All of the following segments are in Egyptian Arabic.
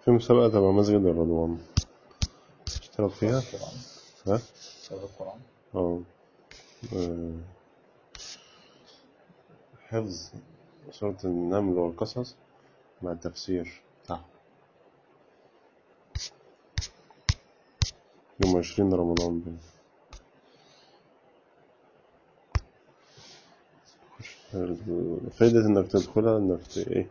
في مسابقة تبع مسجد الرضوان اشترك فيها ها؟ سورة القرآن اه آه. حفظ سورة النمل والقصص مع التفسير بتاعها يوم عشرين رمضان بي. فايدة انك تدخلها انك ت- ايه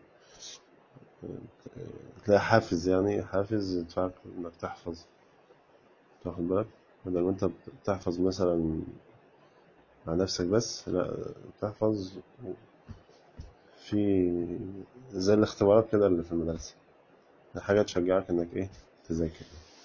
تلاقي حافز يعني حافز يدفعك انك تحفظ تاخد بالك بدل ما انت بتحفظ مثلا مع نفسك بس لا تحفظ في زي الاختبارات كده اللي في المدرسة حاجة تشجعك انك ايه تذاكر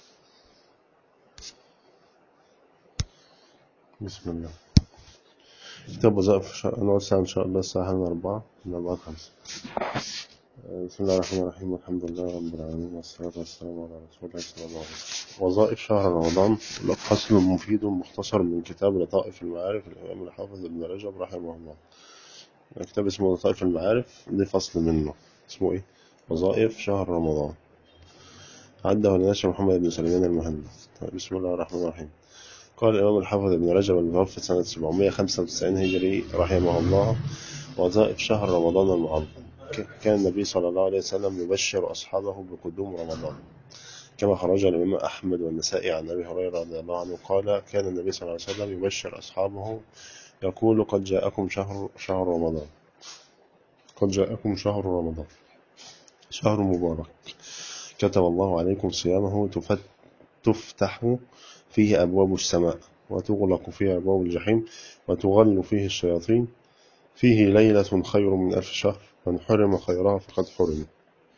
بسم الله كتاب وظائف شهر نقعد ساعة إن شاء الله الساعة من أربعة من أربعة خمسة بسم الله الرحمن الرحيم والحمد لله رب العالمين والصلاة والسلام على رسول الله صلى الله عليه وسلم وظائف شهر رمضان له فصل مفيد مختصر من كتاب لطائف المعارف الإمام الحافظ ابن رجب رحمه الله كتاب اسمه لطائف المعارف ده فصل منه اسمه إيه؟ وظائف شهر رمضان عده لنشر محمد بن سليمان المهندس بسم الله الرحمن الرحيم قال الإمام الحافظ ابن رجب المتوفى سنة 795 هجري رحمه الله وظائف شهر رمضان المعظم ك- كان النبي صلى الله عليه وسلم يبشر أصحابه بقدوم رمضان كما خرج الإمام أحمد والنسائي عن أبي هريرة رضي الله عنه قال كان النبي صلى الله عليه وسلم يبشر أصحابه يقول قد جاءكم شهر شهر رمضان قد جاءكم شهر رمضان شهر مبارك كتب الله عليكم صيامه تفت تفتح فيه أبواب السماء وتغلق فيه أبواب الجحيم وتغل فيه الشياطين فيه ليلة خير من ألف شهر من حرم خيرها فقد حرم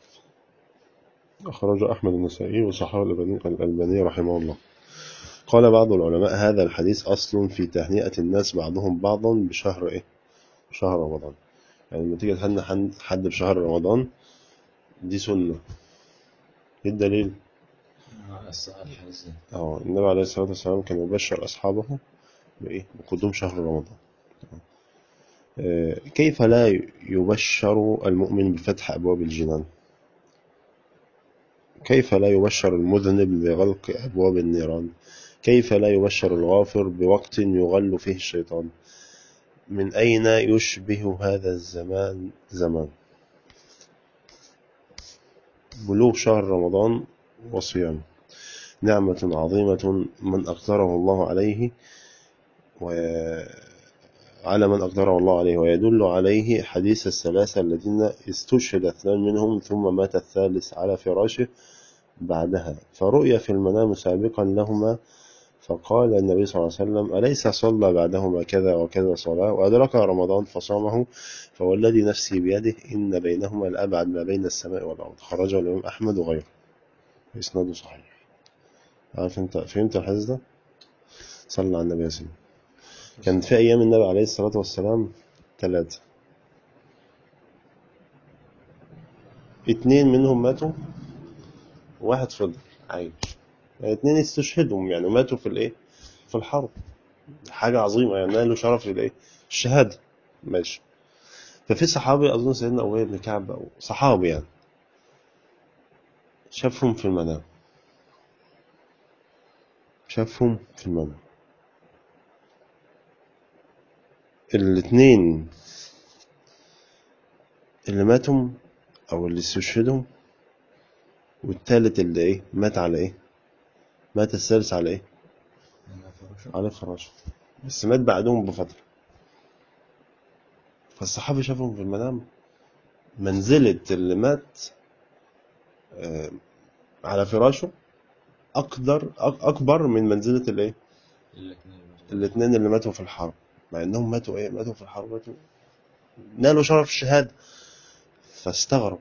أخرج أحمد النسائي وصححه الألباني الألباني رحمه الله قال بعض العلماء هذا الحديث أصل في تهنئة الناس بعضهم بعضا بشهر إيه؟ شهر رمضان يعني لما تيجي تهنئ حد- حد بشهر رمضان دي سنة إيه الدليل؟ السؤال الحديث ده. اه النبي عليه الصلاة والسلام كان يبشر أصحابه بإيه؟ بقدوم شهر رمضان آه، كيف لا يبشر المؤمن بفتح أبواب الجنان كيف لا يبشر المذنب بغلق أبواب النيران كيف لا يبشر الغافر بوقت يغل فيه الشيطان من أين يشبه هذا الزمان زمان بلوغ شهر رمضان وصيامه نعمة عظيمة من أقدره الله عليه وعلى من أقدره الله عليه ويدل عليه حديث الثلاثة الذين استشهد اثنان منهم ثم مات الثالث على فراشه بعدها فرؤي في المنام سابقا لهما فقال النبي صلى الله عليه وسلم أليس صلى بعدهما كذا وكذا صلاة وأدرك رمضان فصامه فوالذي نفسي بيده إن بينهما لأبعد ما بين السماء والأرض خرجه الإمام أحمد وغيره إسناده صحيح عارف أنت فهمت الحديث ده؟ صلى على النبي يا سيدي كان في أيام النبي عليه الصلاة والسلام ثلاثة اتنين منهم ماتوا واحد فضل عايش يعني اتنين استشهدوا يعني ماتوا في الايه في الحرب حاجة عظيمة يعني نالوا شرف الايه الشهادة ماشي ففي صحابي أظن سيدنا أبي بن كعب أو صحابي يعني شافهم في المنام شافهم في المنام الاتنين اللي ماتوا أو اللي استشهدوا والتالت اللي إيه مات على إيه مات الثالث على إيه على فراشه بس مات بعدهم بفترة فالصحابي شافهم في المنام منزلة اللي مات آه، على فراشه أقدر أك- أكبر من منزلة الإيه الاثنين الاثنين اللي ماتوا في الحرب مع انهم ماتوا ايه ماتوا في الحرب ماتوا نالوا شرف الشهاده فاستغرب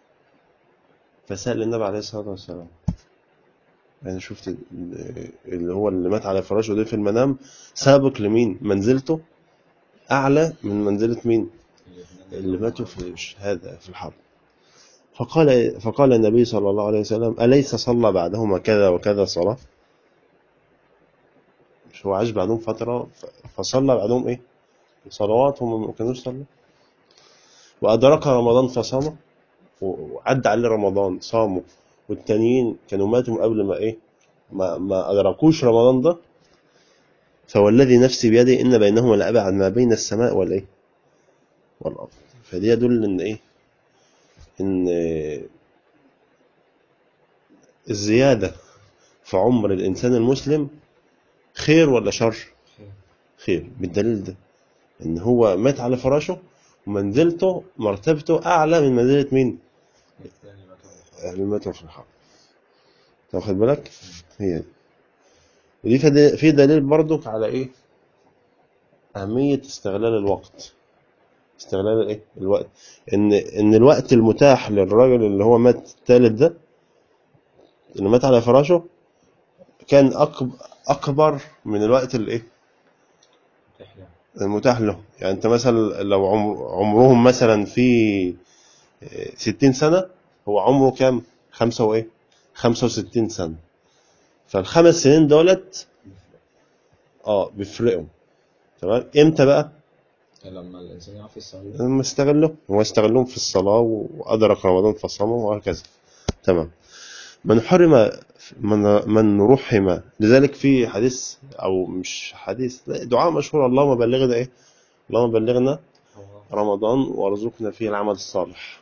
فسأل النبي عليه الصلاة والسلام يعني شفت ال- اللي هو اللي مات على فراشه ده في المنام سابق لمين منزلته أعلى من منزلة مين اللي ماتوا في الشهادة في الحرب فقال فقال النبي صلى الله عليه وسلم أليس صلى بعدهما كذا وكذا صلاة مش هو عاش بعدهم فترة ف- فصلى بعدهم إيه صلوات هم ما كانوش صلوا وأدرك رمضان فصام وعدى عليه رمضان صاموا والتانيين كانوا ماتوا قبل ما ايه ما, ما ادركوش رمضان ده فوالذي نفسي بيده ان بينهما لابعد ما بين السماء والايه والارض فدي يدل ان ايه ان الزياده في عمر الانسان المسلم خير ولا شر خير خير بالدليل ده ان هو مات على فراشه ومنزلته مرتبته اعلى من منزله مين الثاني ما كان اللي ماتوا في الحرب تاخد بالك هي دي. ودي فد- في دليل برضك على ايه اهميه استغلال الوقت استغلال الايه الوقت ان ان الوقت المتاح للراجل اللي هو مات الثالث ده اللي مات على فراشه كان أكب- اكبر من الوقت الايه تحلم المتاح له يعني انت مثلا لو عمر عمرهم مثلا في ستين سنة هو عمره كام خمسة وايه خمسة وستين سنة فالخمس سنين دولت اه بيفرقوا تمام امتى بقى لما الإنسان يعرف يستغل لما استغلوا هو استغلهم في الصلاة وأدرك رمضان فصامه وهكذا تمام من حرم من من رحم لذلك في حديث أو مش حديث لا، دعاء مشهور اللهم بلغنا إيه اللهم بلغنا هو رمضان وارزقنا فيه العمل الصالح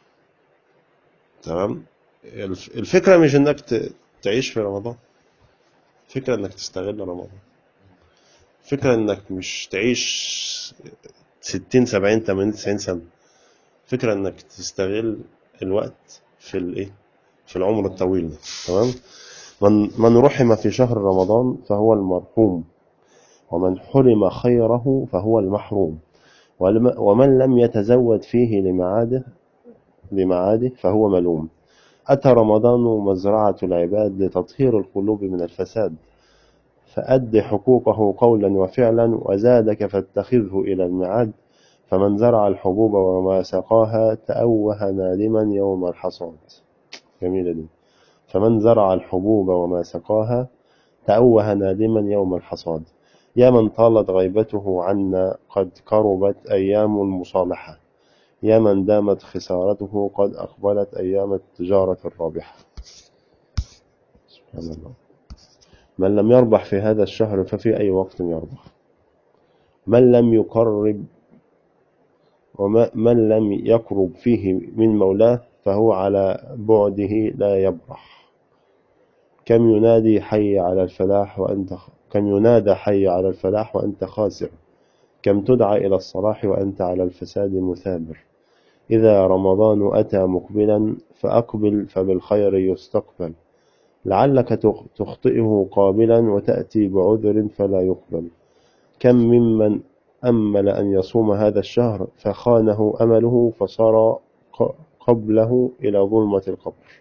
تمام الف- الفكرة مش انك ت- تعيش في رمضان فكرة انك تستغل رمضان فكرة انك مش تعيش ستين سبعين تمانين تسعين سنة فكرة انك تستغل الوقت في الايه في العمر الطويل ده تمام من من رحم في شهر رمضان فهو المرحوم ومن حرم خيره فهو المحروم ولم- ومن لم يتزود فيه لمعاده لمعاده فهو ملوم أتى رمضان مزرعة العباد لتطهير القلوب من الفساد فأد حقوقه قولا وفعلا وزادك فاتخذه إلى الميعاد فمن زرع الحبوب وما سقاها تأوه نادما يوم الحصاد جميلة دي فمن زرع الحبوب وما سقاها تأوه نادما يوم الحصاد يا من طالت غيبته عنا قد قربت أيام المصالحة يا من دامت خسارته قد أقبلت أيام التجارة الرابحة سبحان الله من لم يربح في هذا الشهر ففي أي وقت يربح من لم يقرب ومن لم يقرب فيه من مولاه فهو على بعده لا يبرح كم ينادي حي على الفلاح وأنت كم ينادى حي على الفلاح وأنت خاسر كم تدعى إلى الصلاح وأنت على الفساد مثابر إذا رمضان أتى مقبلا فأقبل فبالخير يستقبل لعلك تخ- تخطئه قابلا وتأتي بعذر فلا يقبل كم ممن أمل أن يصوم هذا الشهر فخانه أمله فصار ق- قبله إلى ظلمة القبر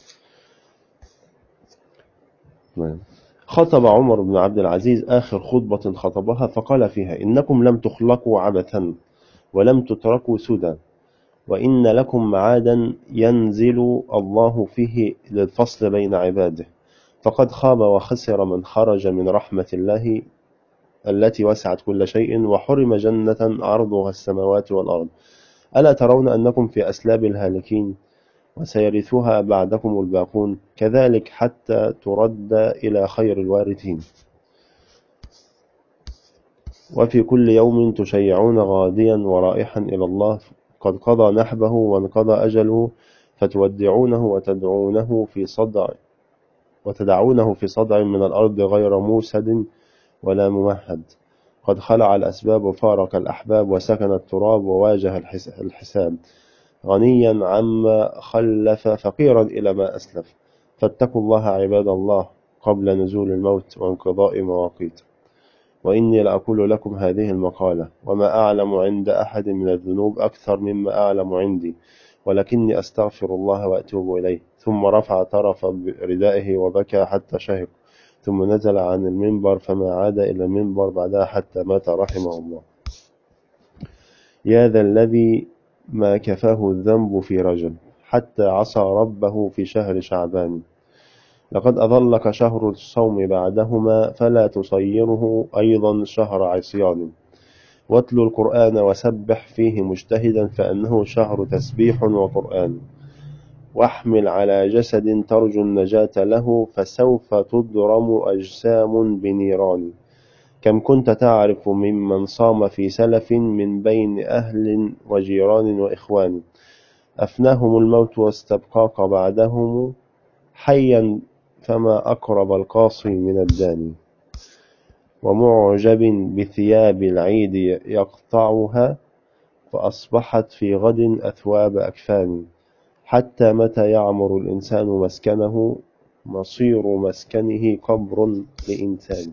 نعم. خطب عمر بن عبد العزيز آخر خطبة خطبها فقال فيها إنكم لم تخلقوا عبثا ولم تتركوا سدى وإن لكم معادا ينزل الله فيه للفصل بين عباده فقد خاب وخسر من خرج من رحمة الله التي وسعت كل شيء وحرم جنة عرضها السماوات والأرض ألا ترون أنكم في أسلاب الهالكين وسيرثها بعدكم الباقون كذلك حتى ترد إلى خير الوارثين وفي كل يوم تشيعون غاديا ورائحا إلى الله قد قضى نحبه وانقضى أجله فتودعونه وتدعونه في صدع وتدعونه في صدع من الأرض غير موسد ولا ممهد قد خلع الأسباب وفارق الأحباب وسكن التراب وواجه الحس- الحساب غنيا عما خلف فقيرا إلى ما أسلف فاتقوا الله عباد الله قبل نزول الموت وانقضاء مواقيته وإني لأقول لكم هذه المقالة وما أعلم عند أحد من الذنوب أكثر مما أعلم عندي ولكني أستغفر الله وأتوب إليه ثم رفع طرف ردائه وبكى حتى شهق ثم نزل عن المنبر فما عاد إلى المنبر بعدها حتى مات رحمه الله يا ذا الذي ما كفاه الذنب في رجب حتى عصى ربه في شهر شعبان لقد أظلك شهر الصوم بعدهما فلا تصيره أيضا شهر عصيان واتل القرآن وسبح فيه مجتهدا فأنه شهر تسبيح وقرآن واحمل على جسد ترجو النجاة له فسوف تضرم أجسام بنيران كم كنت تعرف ممن صام في سلف من بين أهل وجيران وإخوان أفناهم الموت واستبقاك بعدهم حيا فما أقرب القاصي من الداني ومعجب بثياب العيد يقطعها فأصبحت في غد أثواب أكفان حتى متى يعمر الإنسان مسكنه مصير مسكنه قبر لإنسان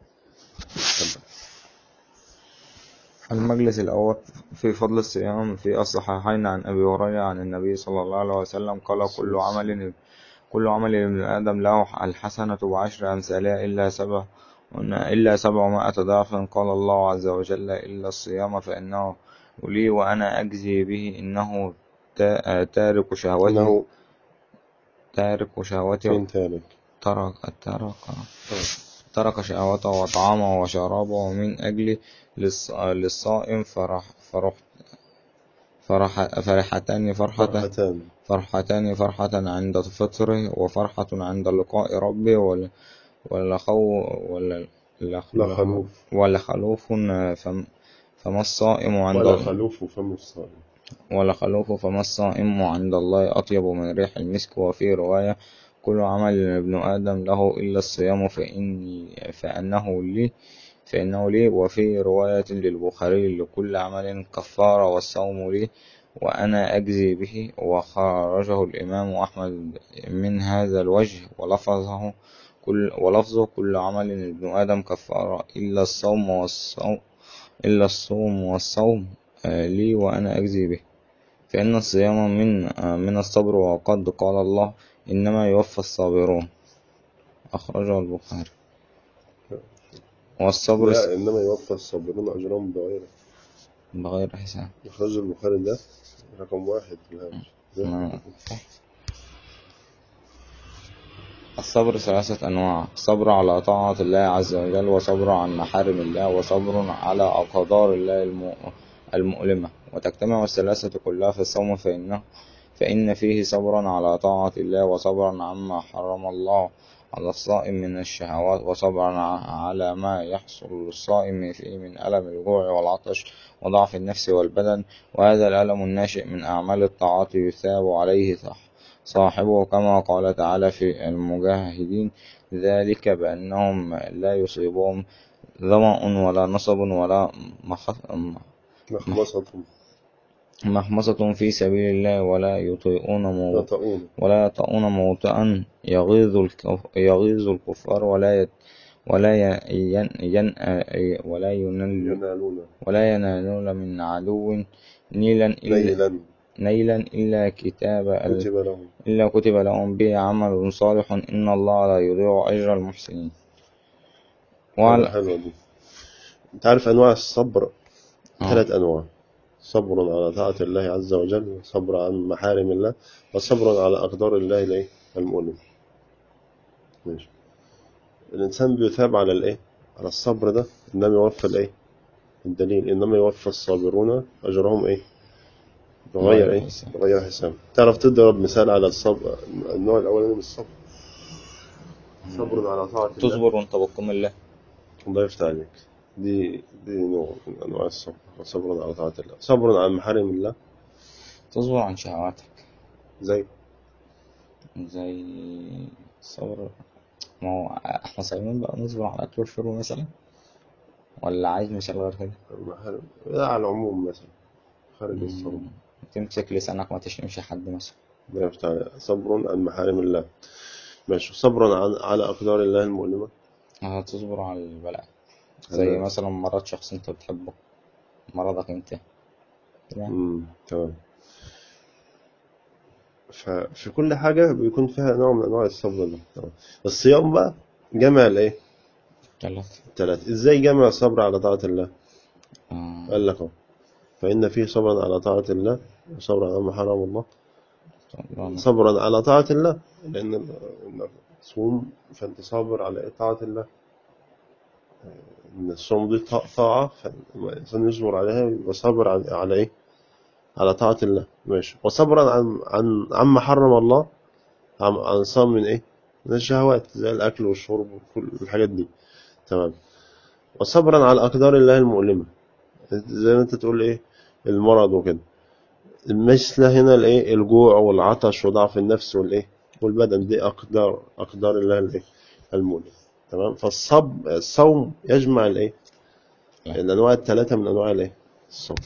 المجلس الأول في فضل الصيام في الصحيحين عن أبي هريرة عن النبي صلى الله عليه وسلم قال كل عمل كل عمل ابن آدم له الحسنة بعشر أمثالها إلا سبع إلا سبعمائة ضعف قال الله عز وجل إلا الصيام فإنه لي وأنا أجزي به إنه تا- تارك شهوته إنه تارك شهوته فين تارك ترك ترك ترك شهوته وطعامه وشرابه ومن أجل للص- للصائم فرح فرح فرح فرحتان فرحة فرحتان فرحتان فرحة عند فطره وفرحة عند لقاء ربه ولا ولا خو ولا لا لا خلوف ولا خلوف فم فما الصائم عند ولا خلوف فم الصائم ولا خلوف فما الصائم عند الله أطيب من ريح المسك وفي رواية كل عمل ابن آدم له إلا الصيام فإني فإنه لي فإنه لي وفي رواية للبخاري لكل عمل كفارة والصوم لي وأنا أجزي به وخرجه الإمام أحمد من هذا الوجه ولفظه كل ولفظه كل عمل ابن آدم كفارة إلا الصوم والصوم إلا الصوم والصوم آه، لي وأنا أجزي به فإن الصيام من آه، من الصبر وقد قال الله إنما يوفى الصابرون أخرجه البخاري والصبر لا إنما يوفى الصابرون أجرهم بغير بغير حساب إخراج البخاري ده رقم واحد في الهامش نعم. الصبر ثلاثة أنواع صبر على طاعة الله عز وجل وصبر عن محارم الله وصبر على أقدار الله الم- المؤلمة وتجتمع الثلاثة كلها في الصوم فإنه فإن فيه صبرا على طاعة الله وصبرا عما حرم الله على الصائم من الشهوات وصبرا ع- على ما يحصل للصائم فيه من ألم الجوع والعطش وضعف النفس والبدن وهذا الألم الناشئ من أعمال الطاعات يثاب عليه صح صاحبه كما قال تعالى في المجاهدين ذلك بأنهم لا يصيبهم ظمأ ولا نصب ولا مخ- مخمصة محمصة في سبيل الله ولا يطيئون مو يطؤون ولا يطؤون موطئا يغيظ الكف يغيظ الكفار ولا يت ولا ي- ين ين ولا ينل ينالون ولا ينالون من عدو نيلا إلا ليلا نيلا إلا كتاب ال- كتب لهم إلا كتب لهم به عمل صالح إن الله لا يضيع أجر المحسنين وعلى حلوة دي أنت عارف أنواع الصبر آه. ثلاث أنواع صبر على طاعة الله عز وجل صبر عن محارم الله وصبر على أقدار الله الإيه؟ المؤلم ماشي الإنسان بيثاب على الإيه على الصبر ده إنما يوفى الإيه الدليل إنما يوفى الصابرون أجرهم إيه بغير بغير إيه حساب. بغير حساب تعرف تضرب مثال على الصبر النوع الأولاني من الصبر صبر على طاعة الله تصبر وأنت بتقوم الله الله يفتح عليك دي دي نوع من أنواع الصبر صبر على طاعة الله صبر عن محارم الله تصبر عن شهواتك زي زي صبر ما هو احنا صايمين بقى نصبر على أكل الشرب مثلا ولا عايز مثال غير كده المحارم لا على العموم مثلا خارج الصبر تمسك لسانك ما تشتمش حد مثلا الله يفتح عليك صبر عن محارم الله ماشي صبر عن على أقدار الله المؤلمة هتصبر على البلاء زي تمام. مثلا مرض شخص انت بتحبه مرضك انت تمام امم تمام ففي كل حاجة بيكون فيها نوع من أنواع الصبر ده تمام. الصيام بقى جمع الإيه؟ ثلاثة التلاتة إزاي جمع الصبر على طاعة الله؟ آه. قال لك أهو فإن فيه صبرا على طاعة الله وصبرا عما حرم الله طبعاً. صبرا على طاعة الله لأن ال- إنك تصوم فأنت صابر على إيه؟ طاعة الله إن الصوم دي طا- طاعة فالإنسان يصبر عليها ويبقى صابر على على إيه؟ على طاعة الله ماشي وصبرا عن عن عما حرم الله عن عن صام من ايه من الشهوات زي الاكل والشرب وكل الحاجات دي تمام وصبرا على اقدار الله المؤلمة زي ما انت تقول ايه المرض وكده مثل هنا الايه الجوع والعطش وضعف النفس والايه والبدن دي اقدار اقدار الله الايه المؤلمة تمام فالصب الصوم يجمع الايه الانواع الثلاثة من انواع الايه الصوم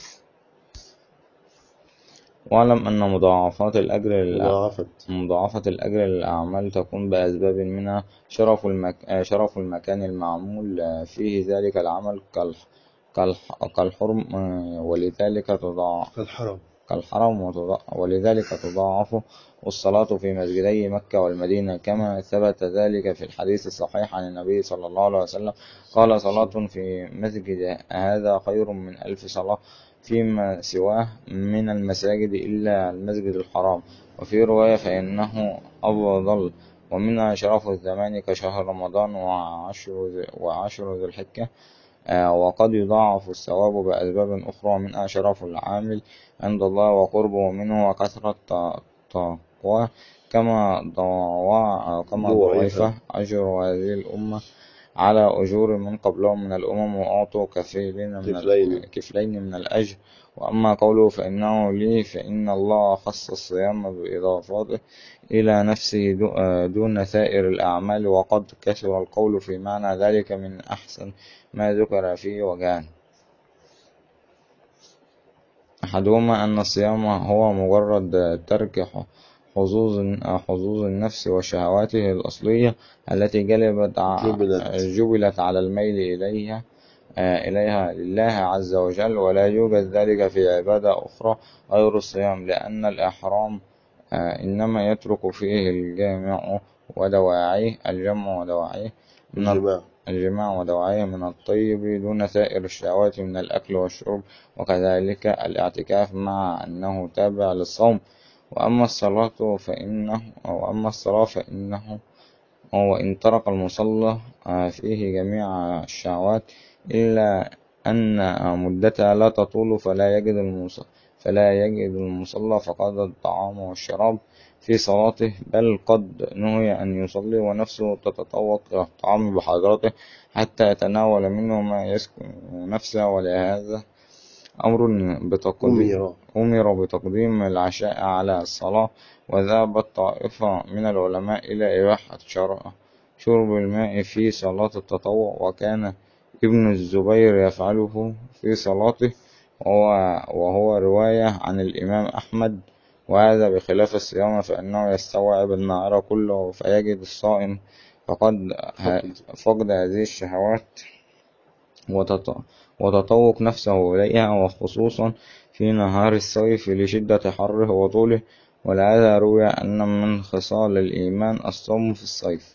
واعلم أن مضاعفات الأجر للأ- مضاعفة مضاعفة الأجر للأعمال تكون بأسباب منها شرف, المك... آه، شرف المكان المعمول آه، فيه ذلك العمل كالح... كالح... كالحرم آه، ولذلك تضاعف الحرام كالحرم وتضاع... ولذلك تضاعف الصلاة في مسجدي مكة والمدينة كما ثبت ذلك في الحديث الصحيح عن النبي صلى الله عليه وسلم قال صلاة في مسجد هذا خير من ألف صلاة فيما سواه من المساجد إلا المسجد الحرام وفي رواية فإنه أفضل ومنها شرف الزمان كشهر رمضان وعشر ذي- وعشر ذي الحجة آه، وقد يضاعف الثواب بأسباب أخرى منها شرف العامل عند الله وقربه منه وكثرة ت- تقواه كما ضوع كما ضعيف. ضعف أجر هذه الأمة على أجور من قبلهم من الأمم وأعطوا كفيلين من كفلين. ال- كفلين من الأجر وأما قوله فإنه لي فإن الله خص الصيام بإضافته إلى نفسه دو- آه، دون سائر الأعمال وقد كثر القول في معنى ذلك من أحسن ما ذكر فيه وجهان أحدهما أن الصيام هو مجرد ترك ح- حظوظ حظوظ النفس وشهواته الأصلية التي جلبت ع- جبلت. جبلت على الميل إليها آه، إليها لله عز وجل ولا يوجد ذلك في عبادة أخرى غير الصيام لأن الإحرام آه، إنما يترك فيه الجامع ودواعيه الجمع ودواعيه من الط- الجماع الجماع ودواعيه من الطيب دون سائر الشهوات من الأكل والشرب وكذلك الاعتكاف مع أنه تابع للصوم وأما الصلاة فإنه وأما الصلاة فإنه وإن ترك المصلى آه، فيه جميع الشهوات إلا أن مدتها لا تطول فلا يجد المصلى فلا يجد المصلى فقد الطعام والشراب في صلاته بل قد نهي أن يصلي ونفسه تتطوق إلى الطعام بحضرته حتى يتناول منه ما يسكن نفسه ولهذا أمر بتقديم أميرا أمر بتقديم العشاء على الصلاة وذهبت طائفة من العلماء إلى إباحة شر- شرب الماء في صلاة التطوع وكان ابن الزبير يفعله في صلاته وهو, وهو رواية عن الإمام أحمد وهذا بخلاف الصيام فإنه يستوعب النهار كله فيجد الصائم فقد ه- فقد هذه الشهوات وتط- وتطوق نفسه إليها وخصوصا في نهار الصيف لشدة حره وطوله ولهذا روي أن من خصال الإيمان الصوم في الصيف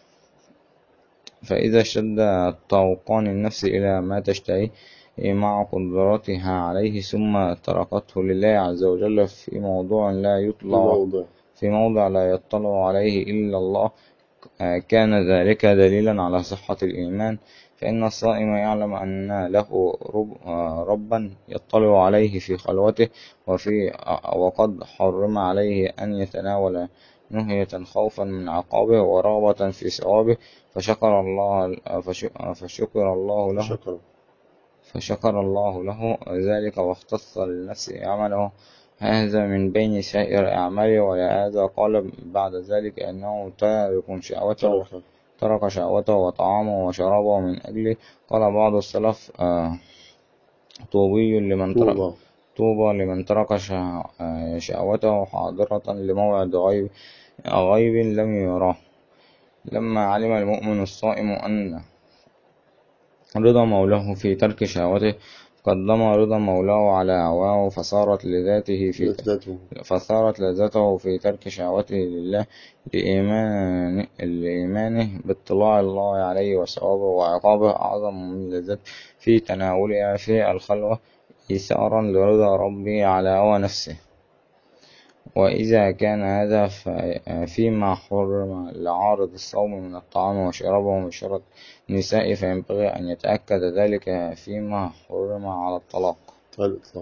فإذا اشتد طوقان النفس إلى ما تشتهيه مع قدرتها عليه ثم تركته لله عز وجل في موضوع لا في يطلع موضع في موضع لا يطلع عليه إلا الله آه، كان ذلك دليلا على صحة الإيمان فإن الصائم يعلم أن له رب آه، ربا يطلع عليه في خلوته وفي آه، وقد حرم عليه أن يتناول نهية خوفا من عقابه ورغبة في ثوابه فشكر الله فش- فشكر الله له شكرا فشكر الله له ذلك واختص لنفسه عمله هذا من بين سائر أعماله ولهذا قال بعد ذلك أنه تارك شهوته ترك ترك شهوته وطعامه وشرابه من أجله قال بعض السلف آه، طوبي لمن ترك طوبى طوبى لمن ترك شه- آه، شهوته حاضرة لموعد غيب غيب لم يراه لما علم المؤمن الصائم أن رضا مولاه في ترك شهوته قدم رضا مولاه على هواه فصارت لذاته في لذته فصارت لذته في ترك شهوته لله لإيمان لإيمانه باطلاع الله عليه وثوابه وعقابه أعظم من لذته في تناولها في الخلوة إيثارا لرضا ربه على هوى نفسه وإذا كان هذا ف- فيما حرم لعارض الصوم من الطعام وشرابه ومن شرط النساء فينبغي أن يتأكد ذلك فيما حرم على الطلاق على الإطلاق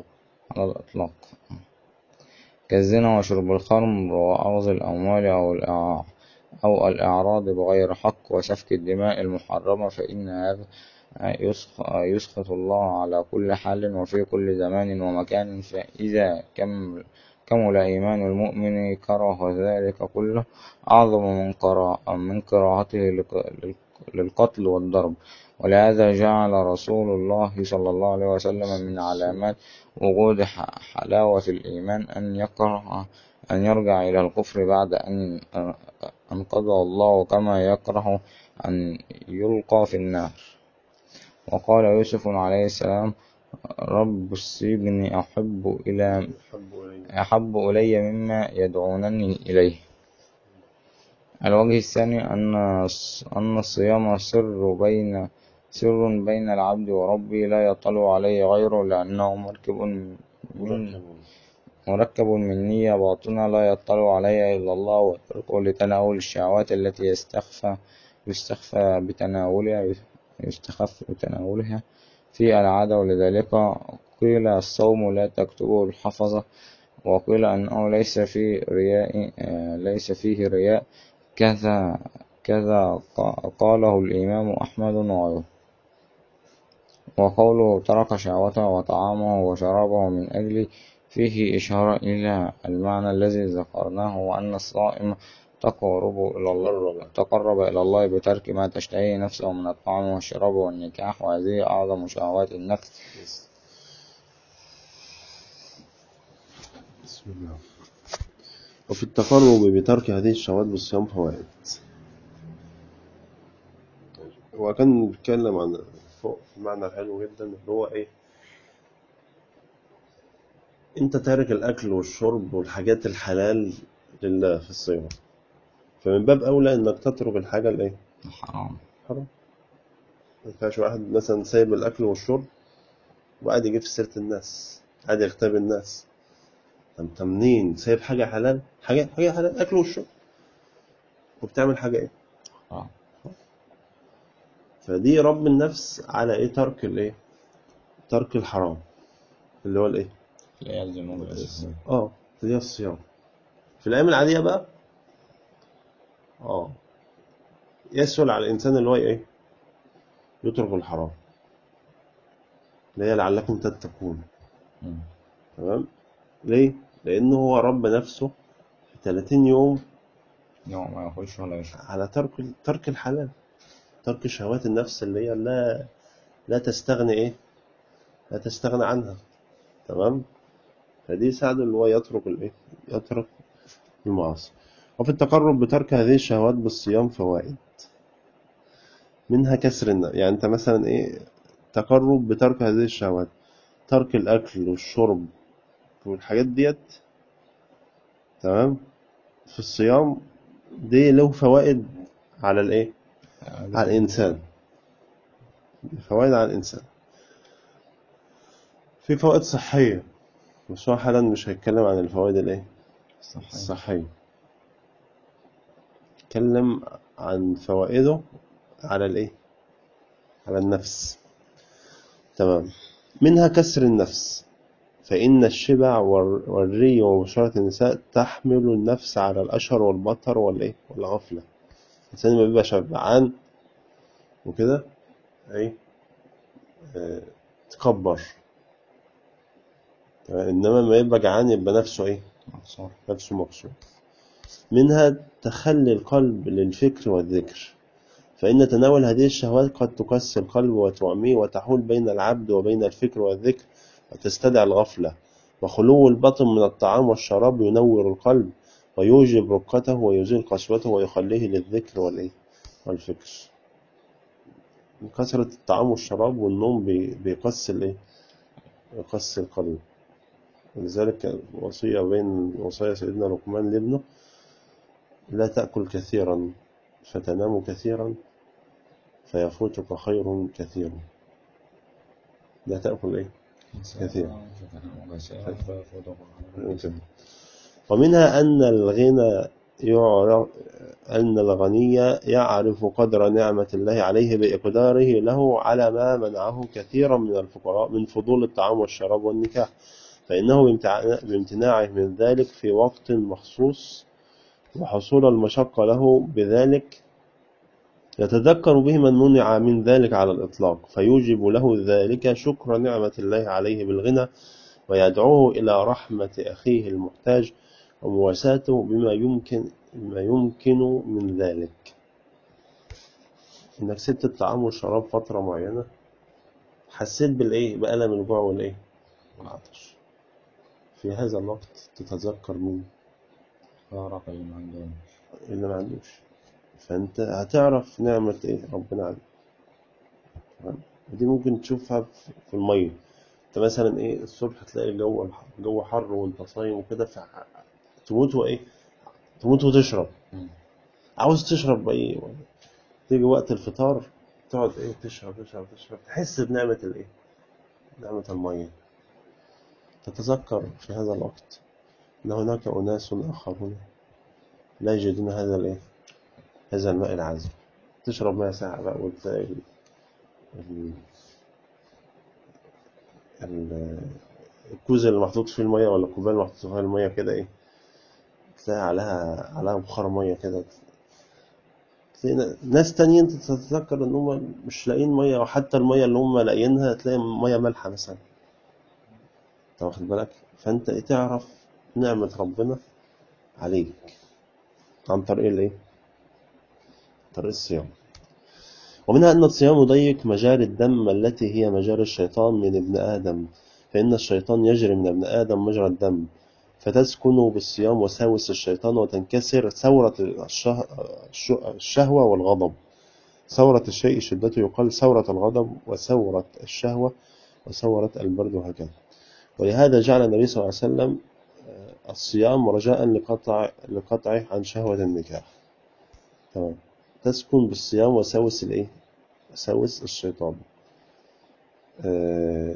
على الإطلاق كالزنا وشرب الخمر وأخذ الأموال أو الإع- أو الإعراض بغير حق وسفك الدماء المحرمة فإن هذا يسخ- يسخط الله على كل حال وفي كل زمان ومكان فإذا كم كمل إيمان المؤمن كره ذلك كله أعظم من قراء من كراهته لق- لل- للقتل والضرب ولهذا جعل رسول الله صلى الله عليه وسلم من علامات وجود ح- حلاوة الإيمان أن يكره أن يرجع إلى الكفر بعد أن أنقذه الله كما يكره أن يلقى في النار وقال يوسف عليه السلام رب السجن أحب إلى حب إلي أحب إلي مما يدعونني إليه الوجه الثاني أن أن الصيام سر بين سر بين العبد وربه لا يطلع عليه غيره لأنه مركب من مركب مركب من نية باطنة لا يطلع عليها إلا الله ويتركه لتناول الشهوات التي يستخفى يستخفى بتناولها يستخف بتناولها في العادة ولذلك قيل الصوم لا تكتبه الحفظة وقيل أنه ليس في رياء آه، ليس فيه رياء كذا كذا ق- قاله الإمام أحمد وغيره وقوله ترك شهوته وطعامه وشرابه من أجل فيه إشارة إلى المعنى الذي ذكرناه وأن الصائم تقرب إلى الله تقرب إلى الله بترك ما تشتهيه نفسه من الطعام والشراب والنكاح وهذه أعظم شهوات النفس بسم الله وفي التقرب بترك هذه الشهوات بالصيام فوائد هو كان بيتكلم عن فوق المعنى الحلو جدا اللي هو ايه انت تارك الاكل والشرب والحاجات الحلال لله في الصيام فمن باب اولى انك تترك الحاجه الايه حرام حرام ما ينفعش واحد مثلا سايب الاكل والشرب وقاعد يجيب في سيره الناس قاعد يغتاب الناس طب انت منين سايب حاجه حلال حاجه حاجه حلال اكل والشرب وبتعمل حاجه ايه حرام فدي رب النفس على ايه ترك الايه ترك الحرام اللي هو الايه لا يلزم بالأساس اه اللي هي الصيام في الايام العاديه بقى اه يسهل على الانسان اللي هو ايه يترك الحرام اللي هي لعلكم تتقون مم. تمام ليه لانه هو رب نفسه في 30 يوم يوم ما ياكلش ولا يشرب على ترك ترك الحلال ترك شهوات النفس اللي هي لا لا تستغني ايه لا تستغنى عنها تمام فدي ساعده اللي هو يترك الايه يترك المعاصي وفي التقرب بترك هذه الشهوات بالصيام فوائد منها كسر النفس يعني انت مثلا ايه تقرب بترك هذه الشهوات ترك الاكل والشرب والحاجات ديت تمام في الصيام دي له فوائد على الايه على الإنسان فوائد على الإنسان في فوائد صحية بس هو حالا مش هيتكلم عن الفوائد الإيه؟ صحيح الصحية اتكلم عن فوائده على الإيه؟ على النفس تمام منها كسر النفس فإن الشبع وال- والري وبشرة النساء تحمل النفس على الأشر والبطر والإيه؟ والغفلة الإنسان لما بيبقى شبعان وكده ايه آه، تكبر تمام؟ انما لما يبقى جعان يبقى نفسه ايه مقصور نفسه مكسور منها تخلي القلب للفكر والذكر فإن تناول هذه الشهوات قد تكسر القلب وتعميه وتحول بين العبد وبين الفكر والذكر وتستدعي الغفلة وخلو البطن من الطعام والشراب ينور القلب ويوجب رقته ويزيل قسوته ويخليه للذكر والإيه والفكر من كثرة الطعام والشراب والنوم بي- بيقسي الإيه يقسي القلب ولذلك وصية بين وصايا سيدنا لقمان لابنه لا تأكل كثيرا فتنام كثيرا فيفوتك خير كثير لا تأكل إيه كثير. كثير. ومنها أن الغنى يعرف أن الغني يعرف قدر نعمة الله عليه بإقداره له على ما منعه كثيرا من الفقراء من فضول الطعام والشراب والنكاح فإنه بامتع- بامتناعه من ذلك في وقت مخصوص وحصول المشقة له بذلك يتذكر به من منع من ذلك على الإطلاق فيوجب له ذلك شكر نعمة الله عليه بالغنى ويدعوه إلى رحمة أخيه المحتاج ومواساته بما يمكن بما يمكن من ذلك إنك سبت الطعام والشراب فترة معينة حسيت بالإيه بألم الجوع والإيه والعطش في هذا الوقت تتذكر مين فارق اللي ما عندهم اللي ما عندوش فأنت هتعرف نعمة إيه ربنا عليك تمام؟ ودي ممكن تشوفها في في المية انت مثلا ايه الصبح تلاقي الجو الجو حر وانت صايم وكده ف تموت وايه تموت وتشرب مم. عاوز تشرب ايه تيجي وقت الفطار تقعد ايه تشرب تشرب تشرب تحس بنعمة الايه نعمة المية تتذكر في هذا الوقت ان هناك اناس اخرون لا يجدون هذا الايه هذا الماء العذب تشرب ماء ساعة بقى وتلاقي ال- ال- ال- الكوز اللي محطوط فيه المية ولا الكوباية اللي محطوط فيها المية كده ايه تلاقي عليها عليها بخار مية كده تلاقي ن- ناس تانيين انت تتذكر ان هم مش لاقيين مية وحتى المية اللي هم لاقيينها تلاقي مية مالحة مثلا انت واخد بالك فانت ايه تعرف نعمة ربنا عليك عن طريق الايه طريق الصيام ومنها أن الصيام يضيق مجاري الدم التي هي مجاري الشيطان من ابن آدم فإن الشيطان يجري من ابن آدم مجرى الدم فتسكن بالصيام وساوس الشيطان وتنكسر ثورة الشه- الش- الشهوة والغضب ثورة الشيء شدته يقال ثورة الغضب وثورة الشهوة وثورة البرد وهكذا ولهذا جعل النبي صلى الله عليه وسلم آه، الصيام رجاء لقطع لقطعه عن شهوة النكاح تمام تسكن بالصيام وساوس الايه وساوس الشيطان آه،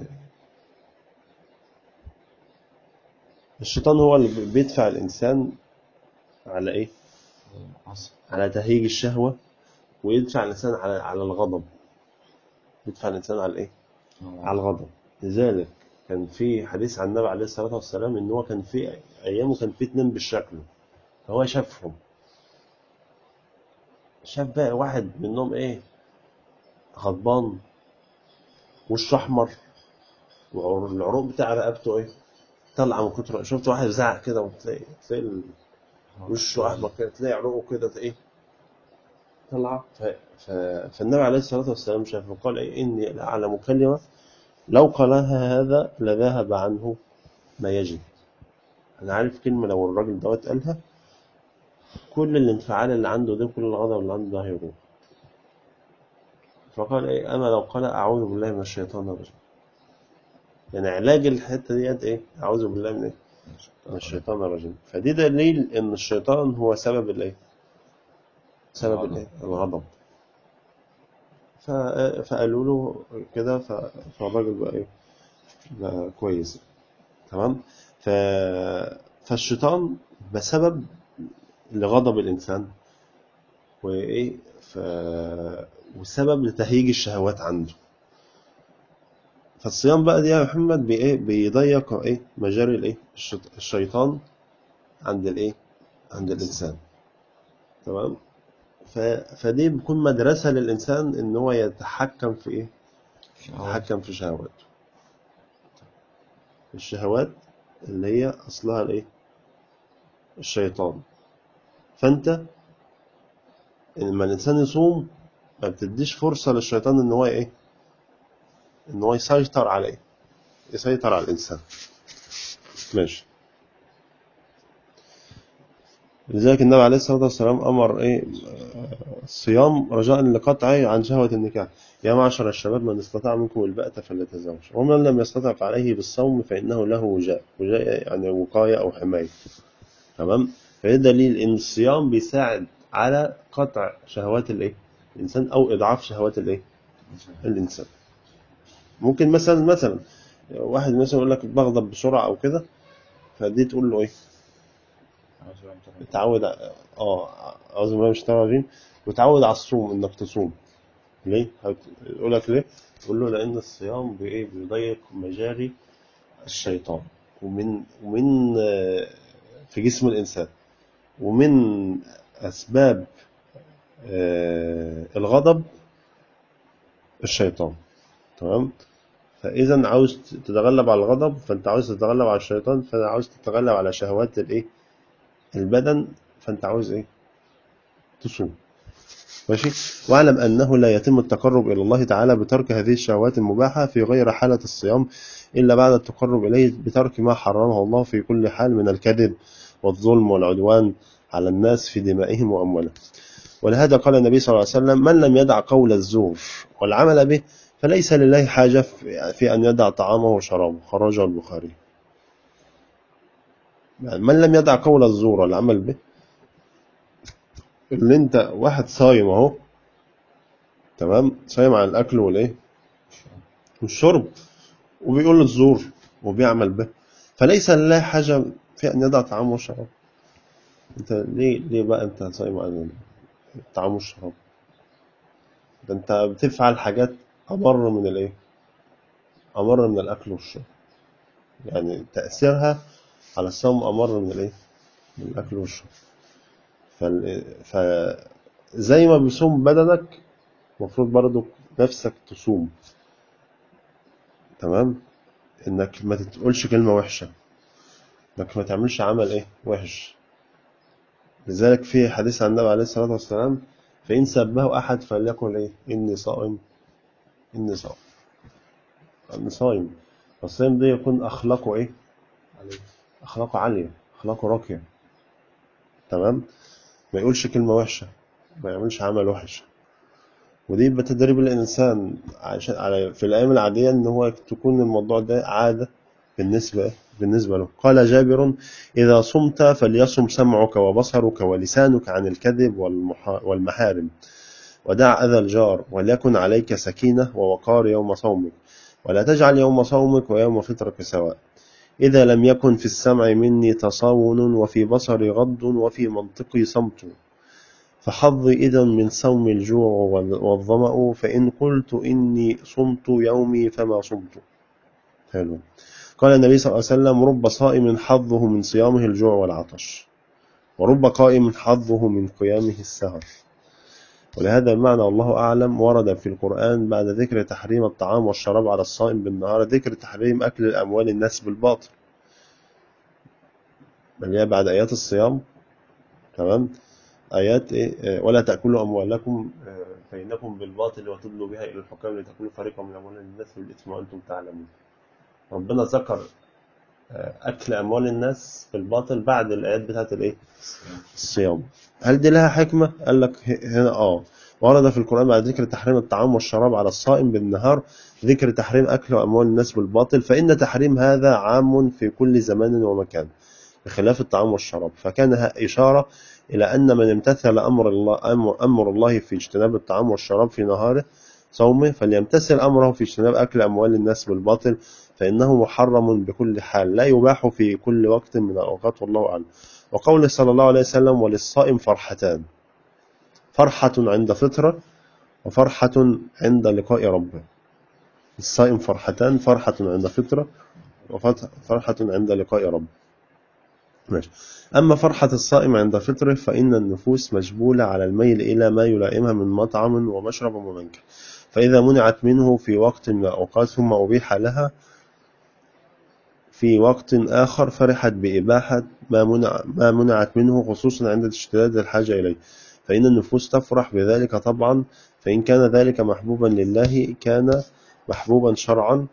الشيطان هو اللي بيدفع الإنسان على إيه؟ عصر على تهيج الشهوة ويدفع الإنسان على على الغضب يدفع الإنسان على إيه؟ على الغضب لذلك كان في حديث عن النبي عليه الصلاة والسلام إن هو كان في أيامه كان في اتنين بالشكل فهو شافهم شاف بقى واحد منهم إيه؟ غضبان وشه أحمر والعروق بتاع رقبته إيه؟ طالعة من كتر شفت واحد زعق كده وتلاقي تلاقي ال- وشه احمر كده تلاقي عروقه كده ايه طلع ف... ف... فالنبي عليه الصلاه والسلام شاف وقال إيه اني لاعلم كلمه لو قالها هذا لذهب عنه ما يجب انا عارف كلمه لو الراجل دوت قالها كل الانفعال اللي عنده ده كل الغضب اللي عنده ده هيروح فقال ايه اما لو قال اعوذ بالله من الشيطان الرجيم يعني علاج الحته ديت ايه اعوذ بالله من ايه من الشيطان الرجيم فدي دليل ان الشيطان هو سبب الايه سبب الغضب. الايه الغضب ف- فقالوا له كده ف- فالراجل بقى ايه بقى كويس تمام ف... فالشيطان بسبب لغضب الانسان وايه ف... وسبب لتهيج الشهوات عنده فالصيام بقى دي يا محمد بايه بيضيق ايه مجاري الايه الشيط- الشيطان عند الايه عند الانسان تمام ف... فدي بتكون مدرسة للإنسان إن هو يتحكم في إيه؟ يتحكم في شهواته. الشهوات اللي هي أصلها الإيه؟ الشيطان. فأنت لما الإنسان يصوم ما بتديش فرصة للشيطان إن هو إيه؟ إن هو يسيطر على إيه؟ يسيطر على الإنسان. ماشي. لذلك النبي عليه الصلاة والسلام أمر إيه الصيام رجاء لقطعه عن شهوة النكاح يا معشر الشباب من استطاع منكم الباءة فليتزوج ومن لم يستطع فعليه بالصوم فإنه له وجاء وجاء يعني وقاية أو حماية تمام فده دليل إن الصيام بيساعد على قطع شهوات الإيه الإنسان أو إضعاف شهوات الإيه الإنسان ممكن مثلا مثلا واحد مثلا يقول لك بغضب بسرعة أو كده فدي تقول له إيه اتعود ع- اه اعوذ بالله من الشيطان الرجيم وتعود على الصوم انك تصوم ليه؟ هت- يقول لك ليه؟ تقول له لان الصيام بايه؟ بيضيق مجاري الشيطان ومن ومن آه، في جسم الإنسان ومن أسباب آه، الغضب الشيطان تمام فإذا عاوز تتغلب على الغضب فأنت عاوز تتغلب على الشيطان فأنت عاوز تتغلب على شهوات الإيه البدن فأنت عاوز إيه تصوم ماشي واعلم أنه لا يتم التقرب إلى الله تعالى بترك هذه الشهوات المباحة في غير حالة الصيام إلا بعد التقرب إليه بترك ما حرمه الله في كل حال من الكذب والظلم والعدوان على الناس في دمائهم وأموالهم ولهذا قال النبي صلى الله عليه وسلم من لم يدع قول الزور والعمل به فليس لله حاجة في- في أن يدع طعامه وشرابه خرجه البخاري يعني من لم يدع قول الزور والعمل به اللي انت واحد صايم اهو تمام صايم عن الاكل والايه والشرب وبيقول الزور وبيعمل به فليس لله حاجة في أن يدع طعامه وشرابه انت ليه ليه بقى انت صايم عن الطعام والشراب ده انت بتفعل حاجات أمر من الايه أمر من الأكل والشرب يعني تأثيرها على الصوم أمر من الايه من الأكل والشرب فال... فزي ما بيصوم بدنك المفروض برضو نفسك تصوم تمام انك ما تقولش كلمة وحشة انك ما تعملش عمل ايه وحش لذلك في حديث عن النبي عليه الصلاة والسلام فإن سبه أحد فليقل إيه إني صائم إني صائم إني صائم الصيام ده يكون أخلاقه إيه أخلاقه عالية أخلاقه راقية تمام ما يقولش كلمة وحشة ما يعملش عمل وحش ودي بتدريب الإنسان عشان على في الأيام العادية إن هو تكون الموضوع ده عادة بالنسبة بالنسبة له قال جابر إذا صمت فليصم سمعك وبصرك ولسانك عن الكذب والمحا- والمحارم ودع أذى الجار وليكن عليك سكينة ووقار يوم صومك ولا تجعل يوم صومك ويوم فطرك سواء إذا لم يكن في السمع مني تصاون وفي بصري غض وفي منطقي صمت فحظي إذا من صوم الجوع وال- والظمأ فإن قلت إني صمت يومي فما صمت حلو قال النبي صلى الله عليه وسلم رب صائم حظه من صيامه الجوع والعطش ورب قائم حظه من قيامه السهر ولهذا المعنى والله أعلم ورد في القرآن بعد ذكر تحريم الطعام والشراب على الصائم بالنهار ذكر تحريم أكل الأموال الناس بالباطل بل هي بعد آيات الصيام تمام آيات إيه آه، ولا تأكلوا أموالكم آه، بينكم بالباطل وتدلوا بها إلى الحكام لتأكلوا فريقا من أموال الناس بالإثم وأنتم تعلمون ربنا ذكر آه، أكل أموال الناس بالباطل بعد الآيات بتاعت الإيه الصيام هل دي لها حكمة؟ قال لك ه- هنا آه ورد في القرآن بعد ذكر تحريم الطعام والشراب على الصائم بالنهار ذكر تحريم أكل أموال الناس بالباطل فإن تحريم هذا عام في كل زمان ومكان بخلاف الطعام والشراب فكان ه- إشارة إلى أن من امتثل أمر الله أمر, أمر الله في اجتناب الطعام والشراب في نهاره صومه فليمتثل أمره في اجتناب أكل أموال الناس بالباطل فإنه محرم بكل حال لا يباح في كل وقت من الأوقات والله أعلم وقوله صلى الله عليه وسلم وللصائم فرحتان فرحة عند فطرة وفرحة عند لقاء ربه الصائم فرحتان فرحة عند فطرة وفرحة عند لقاء ربه ماشي أما فرحة الصائم عند فطره فإن النفوس مجبولة على الميل إلى ما يلائمها من مطعم ومشرب ومنكر فإذا منعت منه في وقت من الأوقات ثم أبيح لها في وقت آخر فرحت بإباحة ما, منع ما منعت منه خصوصا عند اشتداد الحاجة إليه فإن النفوس تفرح بذلك طبعا فإن كان ذلك محبوبا لله كان محبوبا شرعا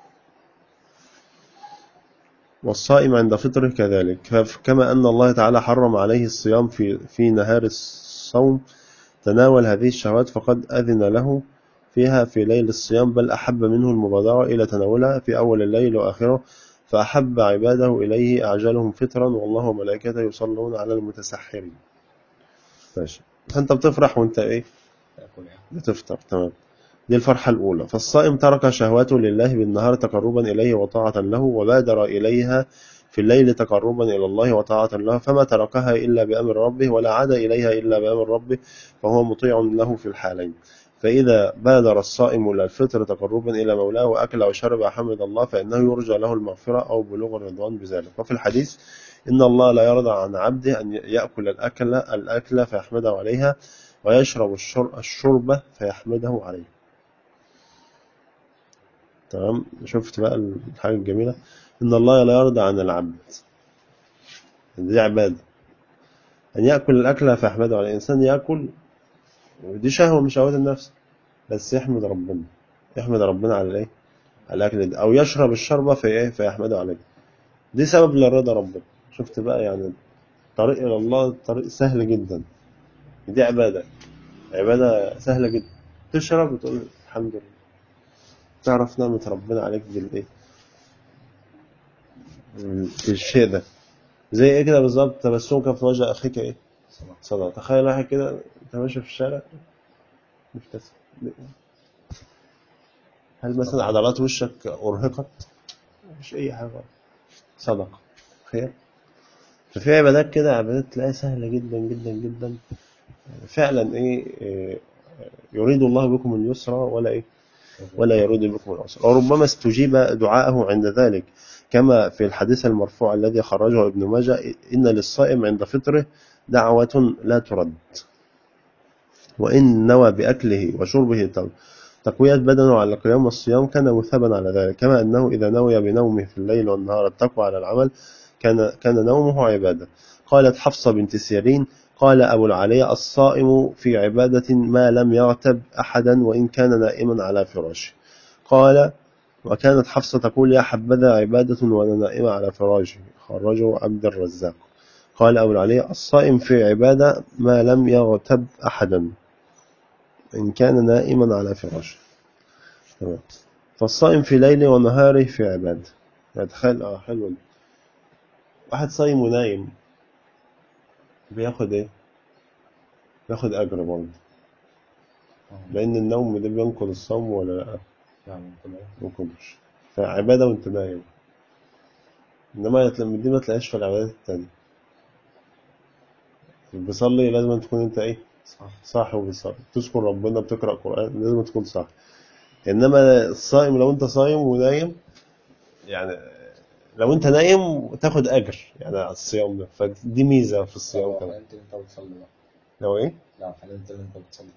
والصائم عند فطره كذلك كما أن الله تعالى حرم عليه الصيام في, في نهار الصوم تناول هذه الشهوات فقد أذن له فيها في ليل الصيام بل أحب منه المبادرة إلى تناولها في أول الليل وآخره فأحب عباده إليه أعجلهم فطرا والله وملائكته يصلون على المتسحرين ماشي فأنت بتفرح وأنت إيه تأكل يعني بتفطر تمام دي الفرحة الأولى فالصائم ترك شهواته لله بالنهار تقربا إليه وطاعة له وبادر إليها في الليل تقربا إلى الله وطاعة له فما تركها إلا بأمر ربه ولا عاد إليها إلا بأمر ربه فهو مطيع له في الحالين فإذا بادر الصائم إلى الفطر تقربا إلى مولاه وأكل وشرب حمد الله فإنه يرجى له المغفرة أو بلوغ الرضوان بذلك وفي الحديث إن الله لا يرضى عن عبده أن يأكل الأكل الأكل فيحمده عليها ويشرب الشر- الشربة فيحمده عليه تمام شفت بقى الحاجة الجميلة إن الله لا يرضى عن العبد دي عبادة أن يأكل الأكل فيحمده عليه الإنسان يأكل ودي شهوة من شهوات النفس بس يحمد ربنا يحمد ربنا على الإيه؟ على الأكل ده أو يشرب الشربة في إيه فيحمده عليه دي سبب لرضا ربنا شفت بقى يعني الطريق إلى الله طريق سهل جدا دي عبادة عبادة سهلة جدا تشرب وتقول الحمد لله تعرف نعمة ربنا عليك بالإيه بالشيء ده زي ايه كده بالظبط تبسمك في وجه اخيك ايه صلاة صلاة تخيل واحد كده انت ماشي في الشارع مبتسم هل مثلا عضلات وشك ارهقت مش اي حاجة صدقة خير ففي عبادات كده عبادات تلاقيها سهلة جدا جدا جدا فعلا ايه إيه، يريد الله بكم اليسر ولا ايه ولا يريد بكم العسر وربما استجيب دعاءه عند ذلك كما في الحديث المرفوع الذي خرجه ابن ماجه إن للصائم عند فطره دعوة لا ترد وإن نوى بأكله وشربه تق- تقوية بدنه على القيام والصيام كان مثابا على ذلك كما أنه إذا نوي بنومه في الليل والنهار التقوى على العمل كان كان نومه عبادة قالت حفصة بنت سيرين قال أبو العلي الصائم في عبادة ما لم يغتب أحدا وإن كان نائما على فراشه قال وكانت حفصة تقول يا حبذا عبادة وأنا نائمة على فراشي خرجه عبد الرزاق قال أبو العلي الصائم في عبادة ما لم يغتب أحدا إن كان نائما على فراشه تمام فالصائم في ليله ونهاره في عبادة يعني تخيل اه حلو ده. واحد صايم ونايم بياخد ايه بياخد أجر برضه لأن النوم ده بينقض الصوم ولا لأ يعني كله ما ينقضش فعبادة وأنت نايم إنما يتل- دي ما تلاقيش في العبادات التانية بيصلي لازم تكون أنت إيه صح صاحي وبتصلي تذكر ربنا بتقرأ قرآن لازم تكون صاحي إنما الصائم لو أنت صايم ونايم يعني لو أنت نايم تاخد أجر يعني على الصيام ده فدي ميزة في الصيام لو كمان حلمت إن أنت بتصلي بقى لو إيه لو حلمت إن أنت بتصلي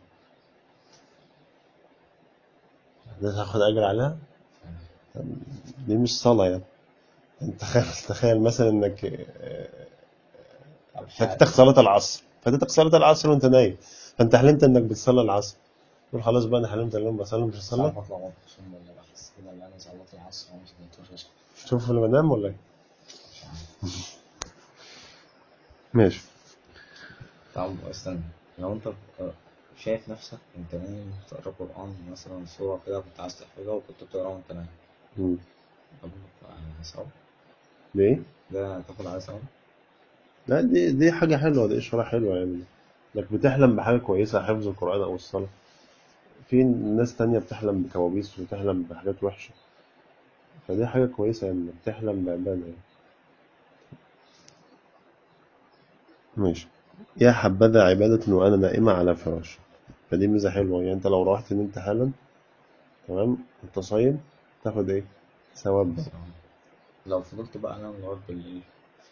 ده تاخد أجر عليها دي مش صلاة يعني أنت تخيل تخيل مثلا إنك آه، طب فاتتك صلاة العصر فاتتك صلاة العصر وأنت نايم فأنت حلمت إنك بتصلي العصر تقول خلاص بقى أنا حلمت إن أنا بصلي مش هصلي صعب أطلع واقف عشان ولا بحس كده إن أنا صليت العصر ومش قدرتش أصحى تشوف في المنام ولا إيه؟ مش عارف ماشي طب استنى لو أنت ب- شايف نفسك أنت نايم بتقرا قرآن مثلا سورة كده كنت عايز تحفظها وكنت بتقراها وأنت نايم مم. طب يعني ثواب ليه؟ ده تاخد عليه ثواب لا دي دي حاجة حلوة دي إشارة حلوة يعني إنك بتحلم بحاجة كويسة حفظ القرآن أو الصلاة في ناس تانية بتحلم بكوابيس وتحلم بحاجات وحشة فدي حاجة كويسة يعني إنك تحلم بعبادة يعني ماشي يا حبذا عبادة وأنا نائمة على فراش فدي ميزة حلوة يعني أنت لو روحت نمت حالا تمام أنت صايم تاخد إيه؟ ثواب بقى. لو فضلت بقى أنام لغاية بالليل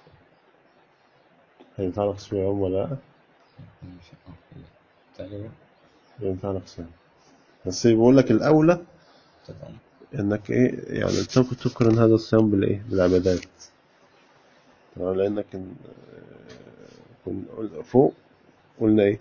هينفع لك صيام يوم ولا لأ؟ مش تقريبا ينفع لك صيام بس بيقول لك الأولى تمام انك ايه يعني تك- تقرن هذا الصيام بالايه بالعبادات تمام لانك إن- آه، كن- قل- فوق قلنا ايه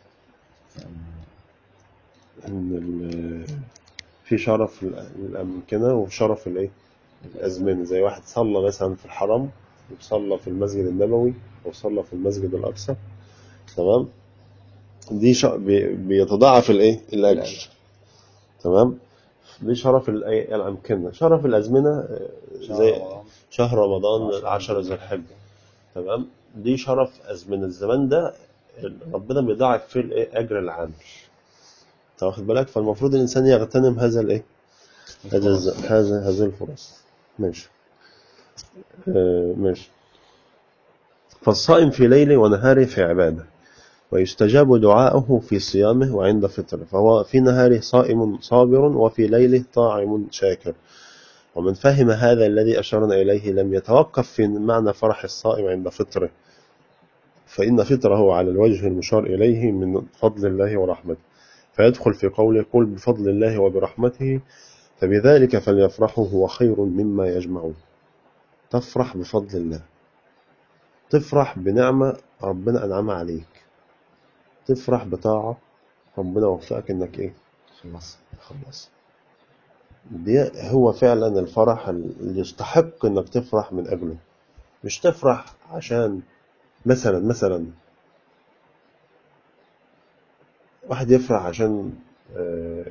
ان ال- في شرف ال- الامكنه وشرف الايه الازمنه زي واحد صلى مثلا في الحرم وصلى في المسجد النبوي وصلى في المسجد الاقصى تمام دي ش... بي... بيتضاعف الايه الاجر تمام دي شرف الايه الامكنه شرف الازمنه آه، زي رمضان. شهر رمضان عشرة عشر ذي الحجة تمام دي شرف أزمنة الزمان ده ربنا بيضاعف فيه الايه أجر العامل أنت واخد بالك فالمفروض الإنسان يغتنم هذا الإيه هذا الز- هذا هذه الفرص ماشي آه ماشي فالصائم في ليله ونهاره في عبادة ويستجاب دعاؤه في صيامه وعند فطره فهو في نهاره صائم صابر وفي ليله طاعم شاكر ومن فهم هذا الذي أشرنا إليه لم يتوقف في معنى فرح الصائم عند فطره فإن فطره على الوجه المشار إليه من فضل الله ورحمته فيدخل في قوله قل بفضل الله وبرحمته فبذلك فليفرحوا هو خير مما يجمعون تفرح بفضل الله تفرح بنعمة ربنا أنعمها عليك تفرح بطاعة ربنا وفقك إنك إيه خلص خلص دي هو فعلا الفرح اللي يستحق إنك تفرح من أجله مش تفرح عشان مثلا مثلا واحد يفرح عشان آه،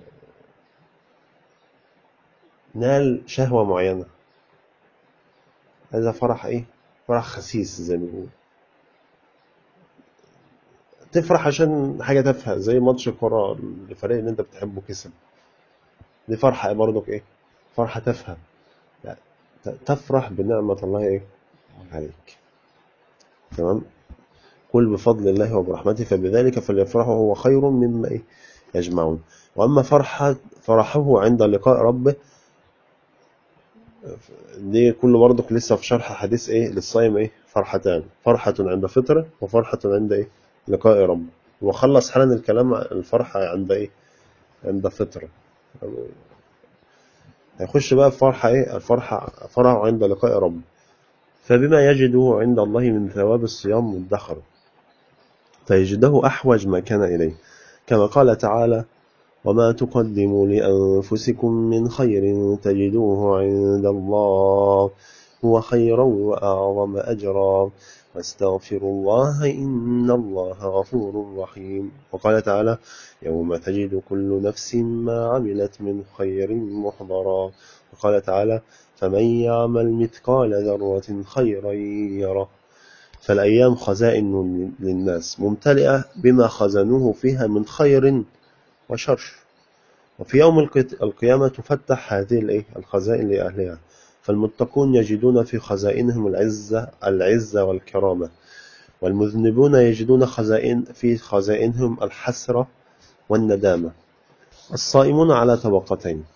نال شهوة معينة هذا فرح ايه فرح خسيس زي ما بيقولوا تفرح عشان حاجة تافهة زي ماتش كرة الفريق اللي انت بتحبه كسب دي فرحة برضك ايه فرحة تافهة لا ت- تفرح بنعمة الله ايه عليك تمام قل بفضل الله وبرحمته فبذلك فليفرحوا هو خير مما إيه يجمعون وأما فرحة فرحه عند لقاء ربه دي كله برضك لسه في شرح حديث ايه للصائم ايه فرحتان فرحة عند فطره وفرحة عند ايه لقاء ربه وخلص حالا الكلام عن الفرحة عند ايه عند فطره هيخش بقى في فرحة ايه الفرحة فرحه عند لقاء ربه فبما يجده عند الله من ثواب الصيام مدخر فيجده أحوج ما كان إليه كما قال تعالى وما تقدموا لأنفسكم من خير تجدوه عند الله هو خيرا وأعظم أجرا واستغفروا الله إن الله غفور رحيم وقال تعالى يوم تجد كل نفس ما عملت من خير محضرا وقال تعالى فمن يعمل مثقال ذرة خيرا يره فالأيام خزائن للناس ممتلئة بما خزنوه فيها من خير وشر وفي يوم القت- القيامة تفتح هذه الإيه؟ الخزائن لأهلها فالمتقون يجدون في خزائنهم العزة العزة والكرامة والمذنبون يجدون خزائن في خزائنهم الحسرة والندامة الصائمون على طبقتين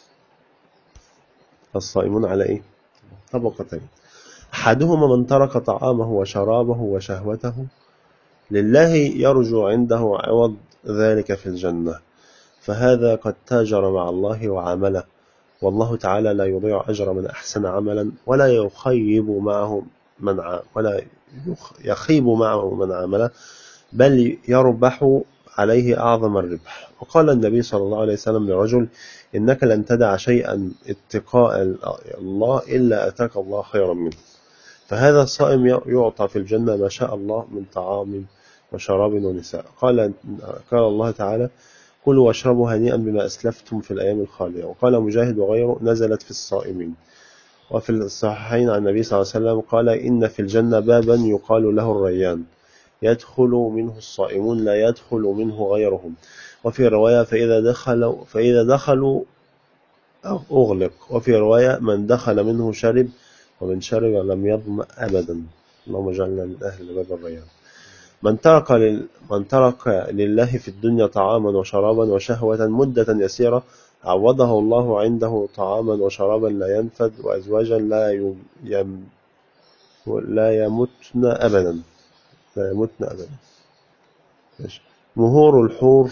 الصائمون على إيه؟ طبقتين أحدهما من ترك طعامه وشرابه وشهوته لله يرجو عنده عوض ذلك في الجنة فهذا قد تاجر مع الله وعمله والله تعالى لا يضيع أجر من أحسن عملا ولا يخيب معه من ع... ولا يخ- يخيب معه من عمله بل يربح عليه أعظم الربح وقال النبي صلى الله عليه وسلم لرجل إنك لن تدع شيئا اتقاء الله إلا أتاك الله خيرا منه فهذا الصائم يعطى في الجنة ما شاء الله من طعام وشراب ونساء قال قال الله تعالى كلوا واشربوا هنيئا بما أسلفتم في الأيام الخالية وقال مجاهد وغيره نزلت في الصائمين وفي الصحيحين عن النبي صلى الله عليه وسلم قال إن في الجنة بابا يقال له الريان يدخل منه الصائمون لا يدخل منه غيرهم وفي رواية فإذا دخلوا فإذا دخلوا أغلق وفي رواية من دخل منه شرب ومن شرب لم يظمأ أبدا اللهم اجعلنا من أهل باب الريان من ترك لل... من ترك لله في الدنيا طعاما وشرابا وشهوة مدة يسيرة عوضه الله عنده طعاما وشرابا لا ينفد وأزواجا لا يم... يم... لا يمتن أبدا لا يمتن أبدا ماشي. مهور الحور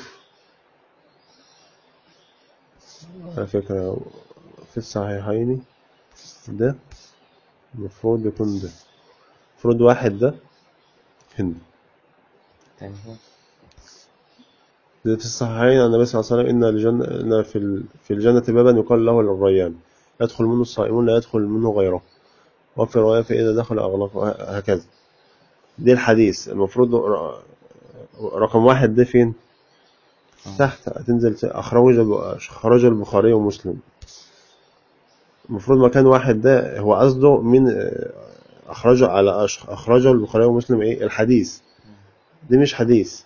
على فكرة في الصحيحين ده المفروض يكون ده المفروض واحد ده هنا تاني هو في الصحيحين عن النبي صلى الله عليه وسلم إن الجنة إن في ال- في الجنة بابا يقال له الريان يدخل منه الصائمون لا يدخل منه غيره وفي رواية فإذا دخل أغلقه هكذا دي الحديث المفروض ر- رقم واحد ده فين تحت هتنزل ت- أخرج أخرج البخاري ومسلم المفروض مكان واحد ده هو قصده من آه، أخرجه على أش- أخرجه البخاري ومسلم إيه الحديث دي مش حديث